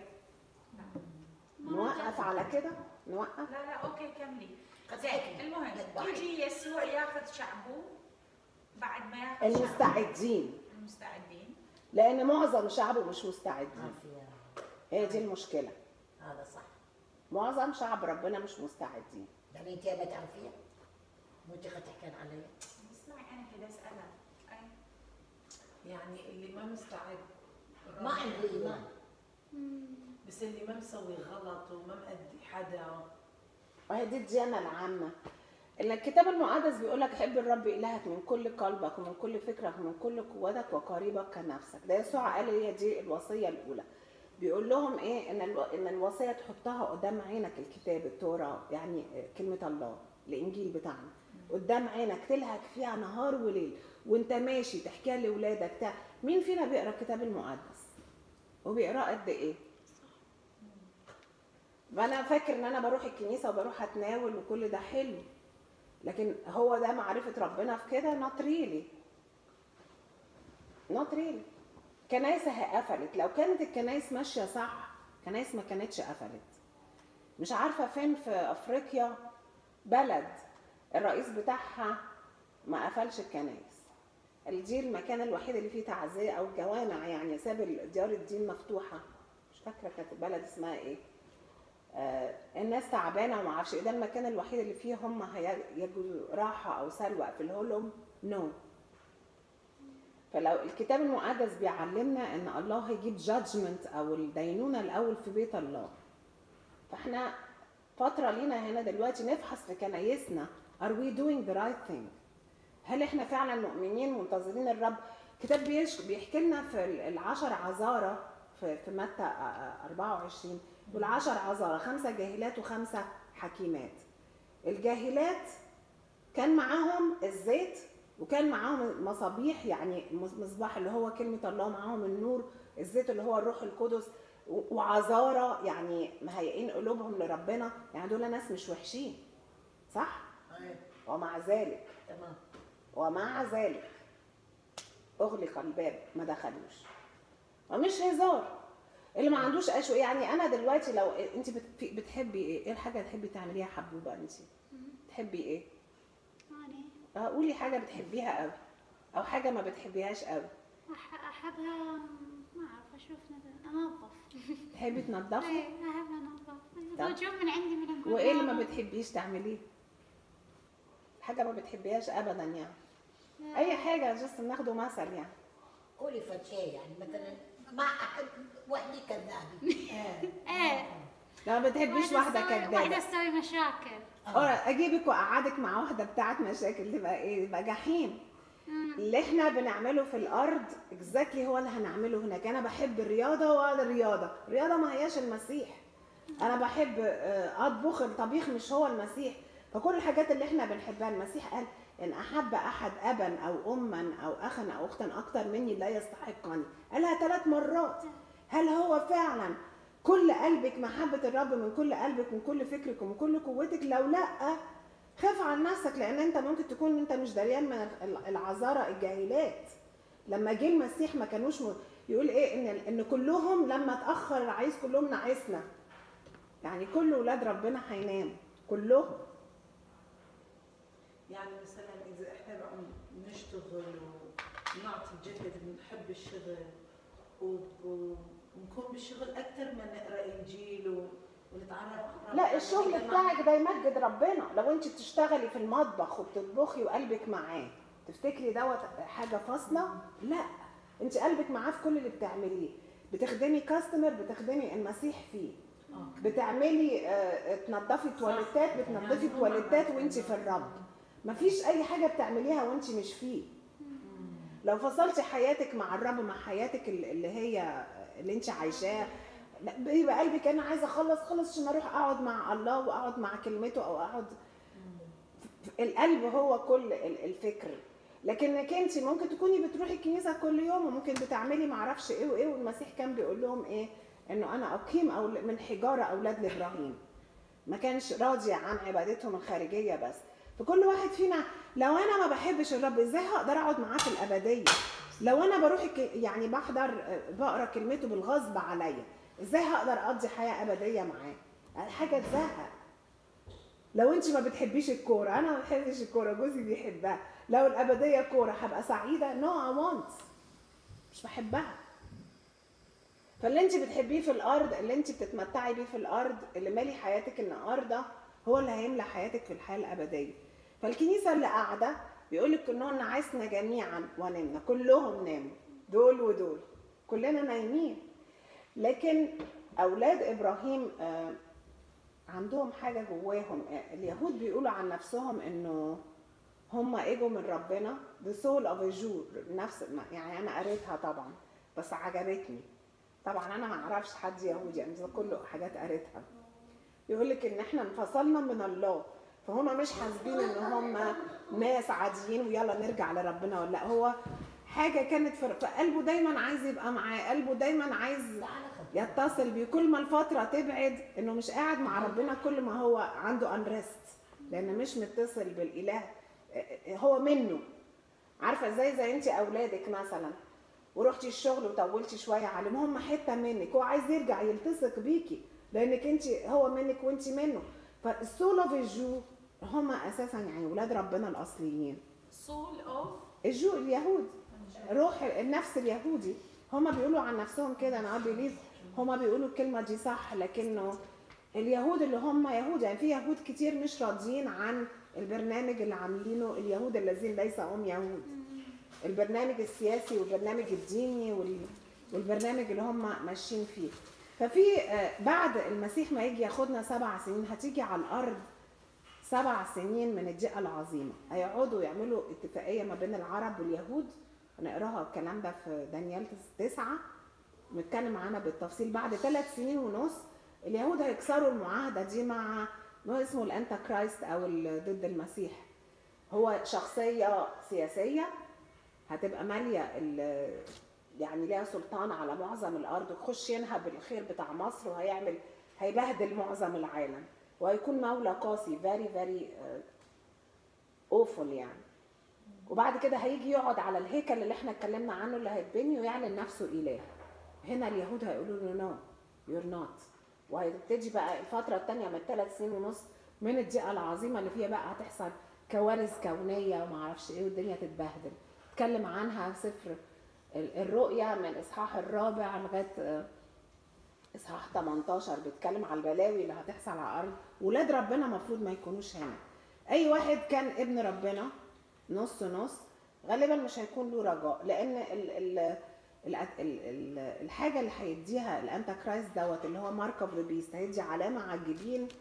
نوقف على كده نوقف لا لا اوكي كملي قد زين حكي. المهم قد يجي يسوع ياخذ شعبه بعد ما ياخذ شعبه المستعدين المستعدين لان معظم شعبه مش مستعدين عافية هي دي المشكله هذا صح معظم شعب ربنا مش مستعدين يعني انت ما تعرفيها مو انت تحكين علي اسمعي انا كذا اسالها أي. يعني اللي ما مستعد ما عنده ايمان بس اللي ما مسوي غلط وما مأدي حدا وهي دي الديانه العامه ان الكتاب المقدس بيقول لك حب الرب الهك من كل قلبك ومن كل فكرك ومن كل قوتك وقريبك كنفسك ده يسوع قال هي دي الوصيه الاولى بيقول لهم ايه ان الو... ان الوصيه تحطها قدام عينك الكتاب التوراه يعني كلمه الله الانجيل بتاعنا قدام عينك تلهك فيها نهار وليل وانت ماشي تحكيها لاولادك بتاع مين فينا بيقرا الكتاب المقدس وبيقراه قد ايه فانا فاكر ان انا بروح الكنيسه وبروح اتناول وكل ده حلو لكن هو ده معرفه ربنا في كده نوت ريلي نوت ريلي كنايسها قفلت لو كانت الكنايس ماشيه صح كنايس ما كانتش قفلت مش عارفه فين في افريقيا بلد الرئيس بتاعها ما قفلش الكنايس دي المكان الوحيد اللي فيه تعزيه او الجوامع يعني ساب ديار الدين مفتوحه مش فاكره كانت بلد اسمها ايه آه الناس تعبانه وما اعرفش ايه ده المكان الوحيد اللي فيه هم هي- يجوا راحه او سلوى يقفله لهم نو فلو الكتاب المقدس بيعلمنا ان الله هيجيب جادجمنت او الدينونه الاول في بيت الله فاحنا فتره لينا هنا دلوقتي نفحص في كنايسنا are we doing the right thing هل احنا فعلا مؤمنين منتظرين الرب كتاب بيش- بيحكي لنا في ال- العشر عذارى في في متى آه، آه، 24 والعشر عذارى خمسه جاهلات وخمسه حكيمات الجاهلات كان معاهم الزيت وكان معاهم مصابيح يعني مص- مصباح اللي هو كلمه الله معاهم النور الزيت اللي هو الروح القدس و- وعذارى يعني مهيئين قلوبهم لربنا يعني دول ناس مش وحشين صح أي. ومع ذلك تمام ومع ذلك اغلق الباب ما دخلوش ومش هزار اللي ما عندوش اشو يعني انا دلوقتي لو انت بت- في- بتحبي ايه ايه الحاجه اللي تحبي تعمليها حبوبه انت تحبي ايه يعني اه قولي حاجه بتحبيها قوي او حاجه ما بتحبيهاش قوي أح- أحبها ما أعرف أشوف مثلا أنظف تحبي تنضفي إيه أحب أنظف طب. وتشوف من عندي من أقول وايه اللي ما ماما. بتحبيش تعمليه حاجه ما بتحبيهاش ابدا يعني اي حاجه جست ناخده مثل يعني قولي فد شيء يعني مثلا ما احب وحدي كذابه إيه لو ما بتحبيش واحده تسوي- واحدة كدابه تسوي مشاكل اه اجيبك واقعدك مع واحده بتاعت مشاكل تبقى ايه تبقى جحيم اللي احنا بنعمله في الارض اكزاكتلي هو اللي هنعمله هناك انا بحب الرياضه ولا الرياضه الرياضه ما هياش المسيح انا بحب آه، اطبخ الطبيخ مش هو المسيح فكل الحاجات اللي احنا بنحبها المسيح قال ان احب احد ابا او اما او اخا او اختا اكتر مني لا يستحقني قالها ثلاث مرات هل هو فعلا كل قلبك محبة الرب من كل قلبك من كل فكرك ومن كل قوتك لو لا خاف على نفسك لان انت ممكن تكون انت مش دريان من العذارى الجاهلات لما جه المسيح ما كانوش م... يقول ايه ان ان كلهم لما اتاخر العريس كلهم نعسنا يعني كل ولاد ربنا هيناموا كلهم يعني مثلا اذا احنا بقى نشتغل ونعطي جهد ونحب الشغل و- و- ونكون بالشغل اكثر ما نقرا انجيل و- ونتعرف على لا ربنا الشغل كده مع- بتاعك ده يمجد ربنا لو انت بتشتغلي في المطبخ وبتطبخي وقلبك معاه تفتكري دوت حاجه فاصله لا انت قلبك معاه في كل اللي بتعمليه بتخدمي كاستمر بتخدمي المسيح فيه آه. بتعملي آه، تنظفي تواليتات بتنظفي تواليتات وانت في الرب مفيش اي حاجه بتعمليها وانت مش فيه لو فصلتي حياتك مع الرب مع حياتك ال- اللي هي اللي انت عايشاها لا، بيبقى قلبك انا عايزه اخلص خلص عشان اروح اقعد مع الله واقعد مع كلمته او اقعد القلب هو كل ال- الفكر لكنك انت ممكن تكوني بتروحي الكنيسه كل يوم وممكن بتعملي معرفش ايه وايه والمسيح كان بيقول لهم ايه انه انا اقيم أو من حجاره اولاد لابراهيم ما كانش راضي عن عبادتهم الخارجيه بس فكل واحد فينا لو انا ما بحبش الرب ازاي هقدر اقعد معاه في الابديه لو انا بروح الك- يعني بحضر بقرا كلمته بالغصب عليا ازاي هقدر اقضي حياه ابديه معاه حاجه تزهق لو انت ما بتحبيش الكوره انا ما بحبش الكوره جوزي بيحبها لو الابديه كوره هبقى سعيده نو اي وانت مش بحبها فاللي انت بتحبيه في الارض اللي انت بتتمتعي بيه في الارض اللي مالي حياتك النهارده هو اللي هيملى حياتك في الحياه الابديه فالكنيسه اللي قاعده بيقول لك كلهم نعسنا جميعا ونمنا كلهم ناموا دول ودول كلنا نايمين لكن اولاد ابراهيم آه، عندهم حاجه جواهم آه، اليهود بيقولوا عن نفسهم انه هم اجوا من ربنا the soul of a Jew نفس يعني انا قريتها طبعا بس عجبتني طبعا انا ما اعرفش حد يهودي يعني ده كله حاجات قريتها يقول لك ان احنا انفصلنا من الله فهم مش حاسبين ان هم ناس عاديين ويلا نرجع لربنا ولا لا هو حاجه كانت في في قلبه دايما عايز يبقى معاه قلبه دايما عايز يتصل بيه كل ما الفتره تبعد انه مش قاعد مع ربنا كل ما هو عنده انرست لان مش متصل بالاله هو منه عارفه ازاي زي انت اولادك مثلا ورحتي الشغل وطولتي شويه عليهم هم حته منك هو عايز يرجع يلتصق بيكي لانك انت هو منك وانت منه فالسول اوف الجو هم اساسا يعني ولاد ربنا الاصليين soul of الجو اليهود روح النفس اليهودي هما بيقولوا عن نفسهم كده انا بيليف هما بيقولوا الكلمه دي صح لكنه اليهود اللي هم يهود يعني في يهود كتير مش راضيين عن البرنامج اللي عاملينه اليهود الذين ليس هم يهود البرنامج السياسي والبرنامج الديني وال- والبرنامج اللي هم ماشيين فيه ففي آه، بعد المسيح ما يجي ياخدنا سبع سنين هتيجي على الارض سبع سنين من الضيقه العظيمه هيقعدوا يعملوا اتفاقيه ما بين العرب واليهود هنقراها الكلام ده في دانيال تسعة نتكلم عنها بالتفصيل بعد ثلاث سنين ونص اليهود هيكسروا المعاهده دي مع ما اسمه الانتا كرايست او ال- ضد المسيح هو شخصيه سياسيه هتبقى ماليه ال- يعني ليها سلطان على معظم الارض ويخش ينهب الخير بتاع مصر وهيعمل هيبهدل معظم العالم وهيكون مولى قاسي فيري فيري اوفل يعني وبعد كده هيجي يقعد على الهيكل اللي احنا اتكلمنا عنه اللي هيتبني ويعلن نفسه اله هنا اليهود هيقولوا له نو يور نوت وهتبتدي بقى الفتره الثانيه من ثلاث سنين ونص من الضيقه العظيمه اللي فيها بقى هتحصل كوارث كونيه وما اعرفش ايه والدنيا تتبهدل اتكلم عنها سفر ال- الرؤيا من الاصحاح الرابع لغايه آه، اصحاح 18 بيتكلم على البلاوي اللي هتحصل على الارض ولاد ربنا المفروض ما يكونوش هنا اي واحد كان ابن ربنا نص نص غالبا مش هيكون له رجاء لان ال ال ال ال ال الحاجه اللي هيديها الانتا كرايست دوت اللي هو مارك اوف ذا بيست هيدي علامه على الجبين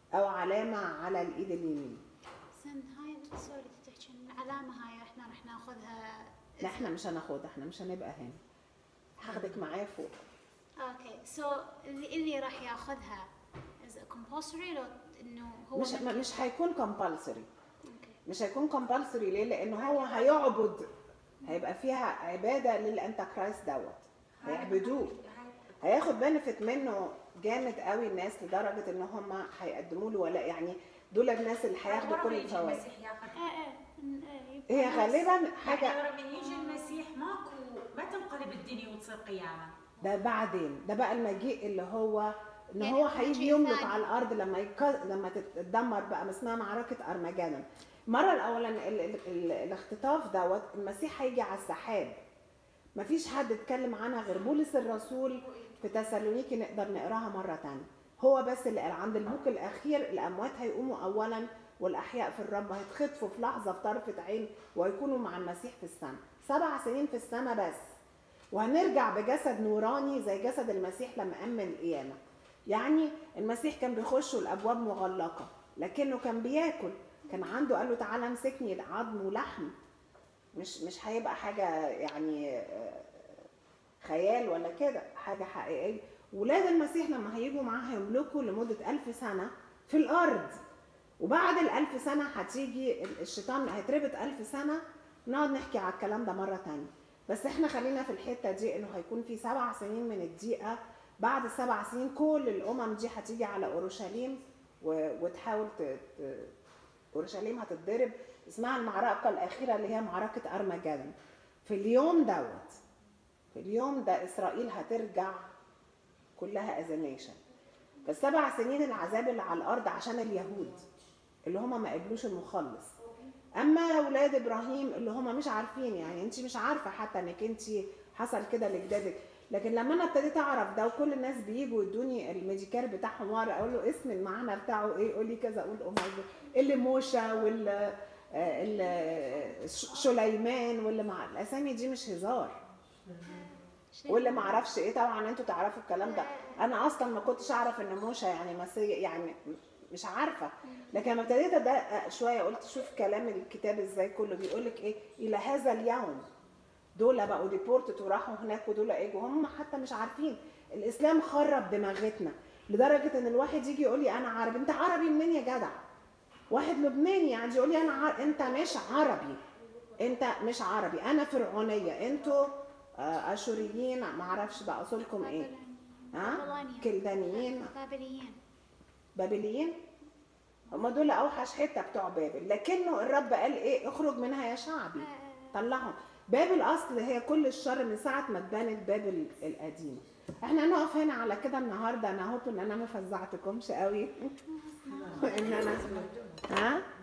او علامه على الايد اليمين سن هاي سوري تحكي العلامة هاي احنا رح ناخذها لا احنا مش هناخدها احنا مش هنبقى هنا هاخدك معايا فوق اوكي سو اللي, اللي راح ياخذها از compulsory لو انه هو مش ممكن- مش هيكون كومبالسري اوكي مش هيكون كومبالسري ليه لانه هو هيعبد هيبقى فيها عباده للانتكرايست دوت هيعبدوه هياخد بنفيت منه جامد قوي الناس لدرجه ان هم هيقدموا له ولا يعني دول الناس اللي هياخدوا كل الفوائد المسيح ياخذ ايه ايه إن- إيه، يبقى هي ناس- غالبا حاجه حاجه من يجي المسيح ماكو ما تنقلب الدنيا وتصير قيامه ده بعدين ده بقى المجيء اللي هو ان يعني هو هو هيجي مجيء يملك ثاني. على الارض لما يك... لما تتدمر بقى ما اسمها معركه ارمجدن المره الاولى ال... ال... ال... الاختطاف دوت المسيح هيجي على السحاب مفيش حد اتكلم عنها غير بولس الرسول في تسالونيكي نقدر نقراها مره تانية هو بس اللي قال عند البوك الاخير الاموات هيقوموا اولا والاحياء في الرب هيتخطفوا في لحظه في طرفه عين ويكونوا مع المسيح في السماء سبع سنين في السماء بس وهنرجع بجسد نوراني زي جسد المسيح لما قام من القيامه يعني المسيح كان بيخش والابواب مغلقه لكنه كان بياكل كان عنده قال له تعالى امسكني عظم ولحم مش مش هيبقى حاجه يعني آه، خيال ولا كده حاجه حقيقيه ولاد المسيح لما هيجوا معاه هيملكوا لمده ألف سنه في الارض وبعد الألف سنة هتيجي الشيطان هيتربط ألف سنة نقعد نحكي على الكلام ده مرة تانية بس احنا خلينا في الحتة دي انه هيكون في سبع سنين من الضيقة بعد السبع سنين كل الأمم دي هتيجي على أورشليم و- وتحاول ت... ت... أورشليم هتتضرب اسمها المعركة الأخيرة اللي هي معركة أرمجدن في اليوم دوت في اليوم ده إسرائيل هترجع كلها از نيشن فالسبع سنين العذاب اللي على الأرض عشان اليهود اللي هم ما قبلوش المخلص اما اولاد ابراهيم اللي هم مش عارفين يعني انت مش عارفه حتى انك انت حصل كده لجدادك لكن لما انا ابتديت اعرف ده وكل الناس بيجوا يدوني الميديكال بتاعهم ورا اقول له اسم المعنى بتاعه ايه يقول لي كذا اقول ام اللي موشى وال آه، ال- ش- سليمان واللي مع الاسامي دي مش هزار شيء- واللي ما اعرفش ايه طبعا انتوا تعرفوا الكلام ده انا اصلا ما كنتش اعرف ان موشى يعني مسيح يعني مش عارفه لكن لما ابتديت ادقق شويه قلت شوف كلام الكتاب ازاي كله بيقول لك ايه الى هذا اليوم دول بقوا ديبورتد وراحوا هناك ودول اجوا هم حتى مش عارفين الاسلام خرب دماغتنا لدرجه ان الواحد يجي يقول لي انا عربي انت عربي منين يا جدع واحد لبناني يعني يقول لي انا عر... انت مش عربي انت مش عربي انا فرعونيه انتوا آه، اشوريين ما اعرفش بقى اصولكم ايه ها بابلونيا. كلدانيين بابليين بابليين هم دول اوحش حته بتوع بابل لكنه الرب قال ايه اخرج منها يا شعبي طلعهم بابل اصل هي كل الشر من ساعه ما اتبنت بابل القديمه احنا هنقف هنا على كده النهارده انا هوب ان انا ما فزعتكمش قوي وان انا ها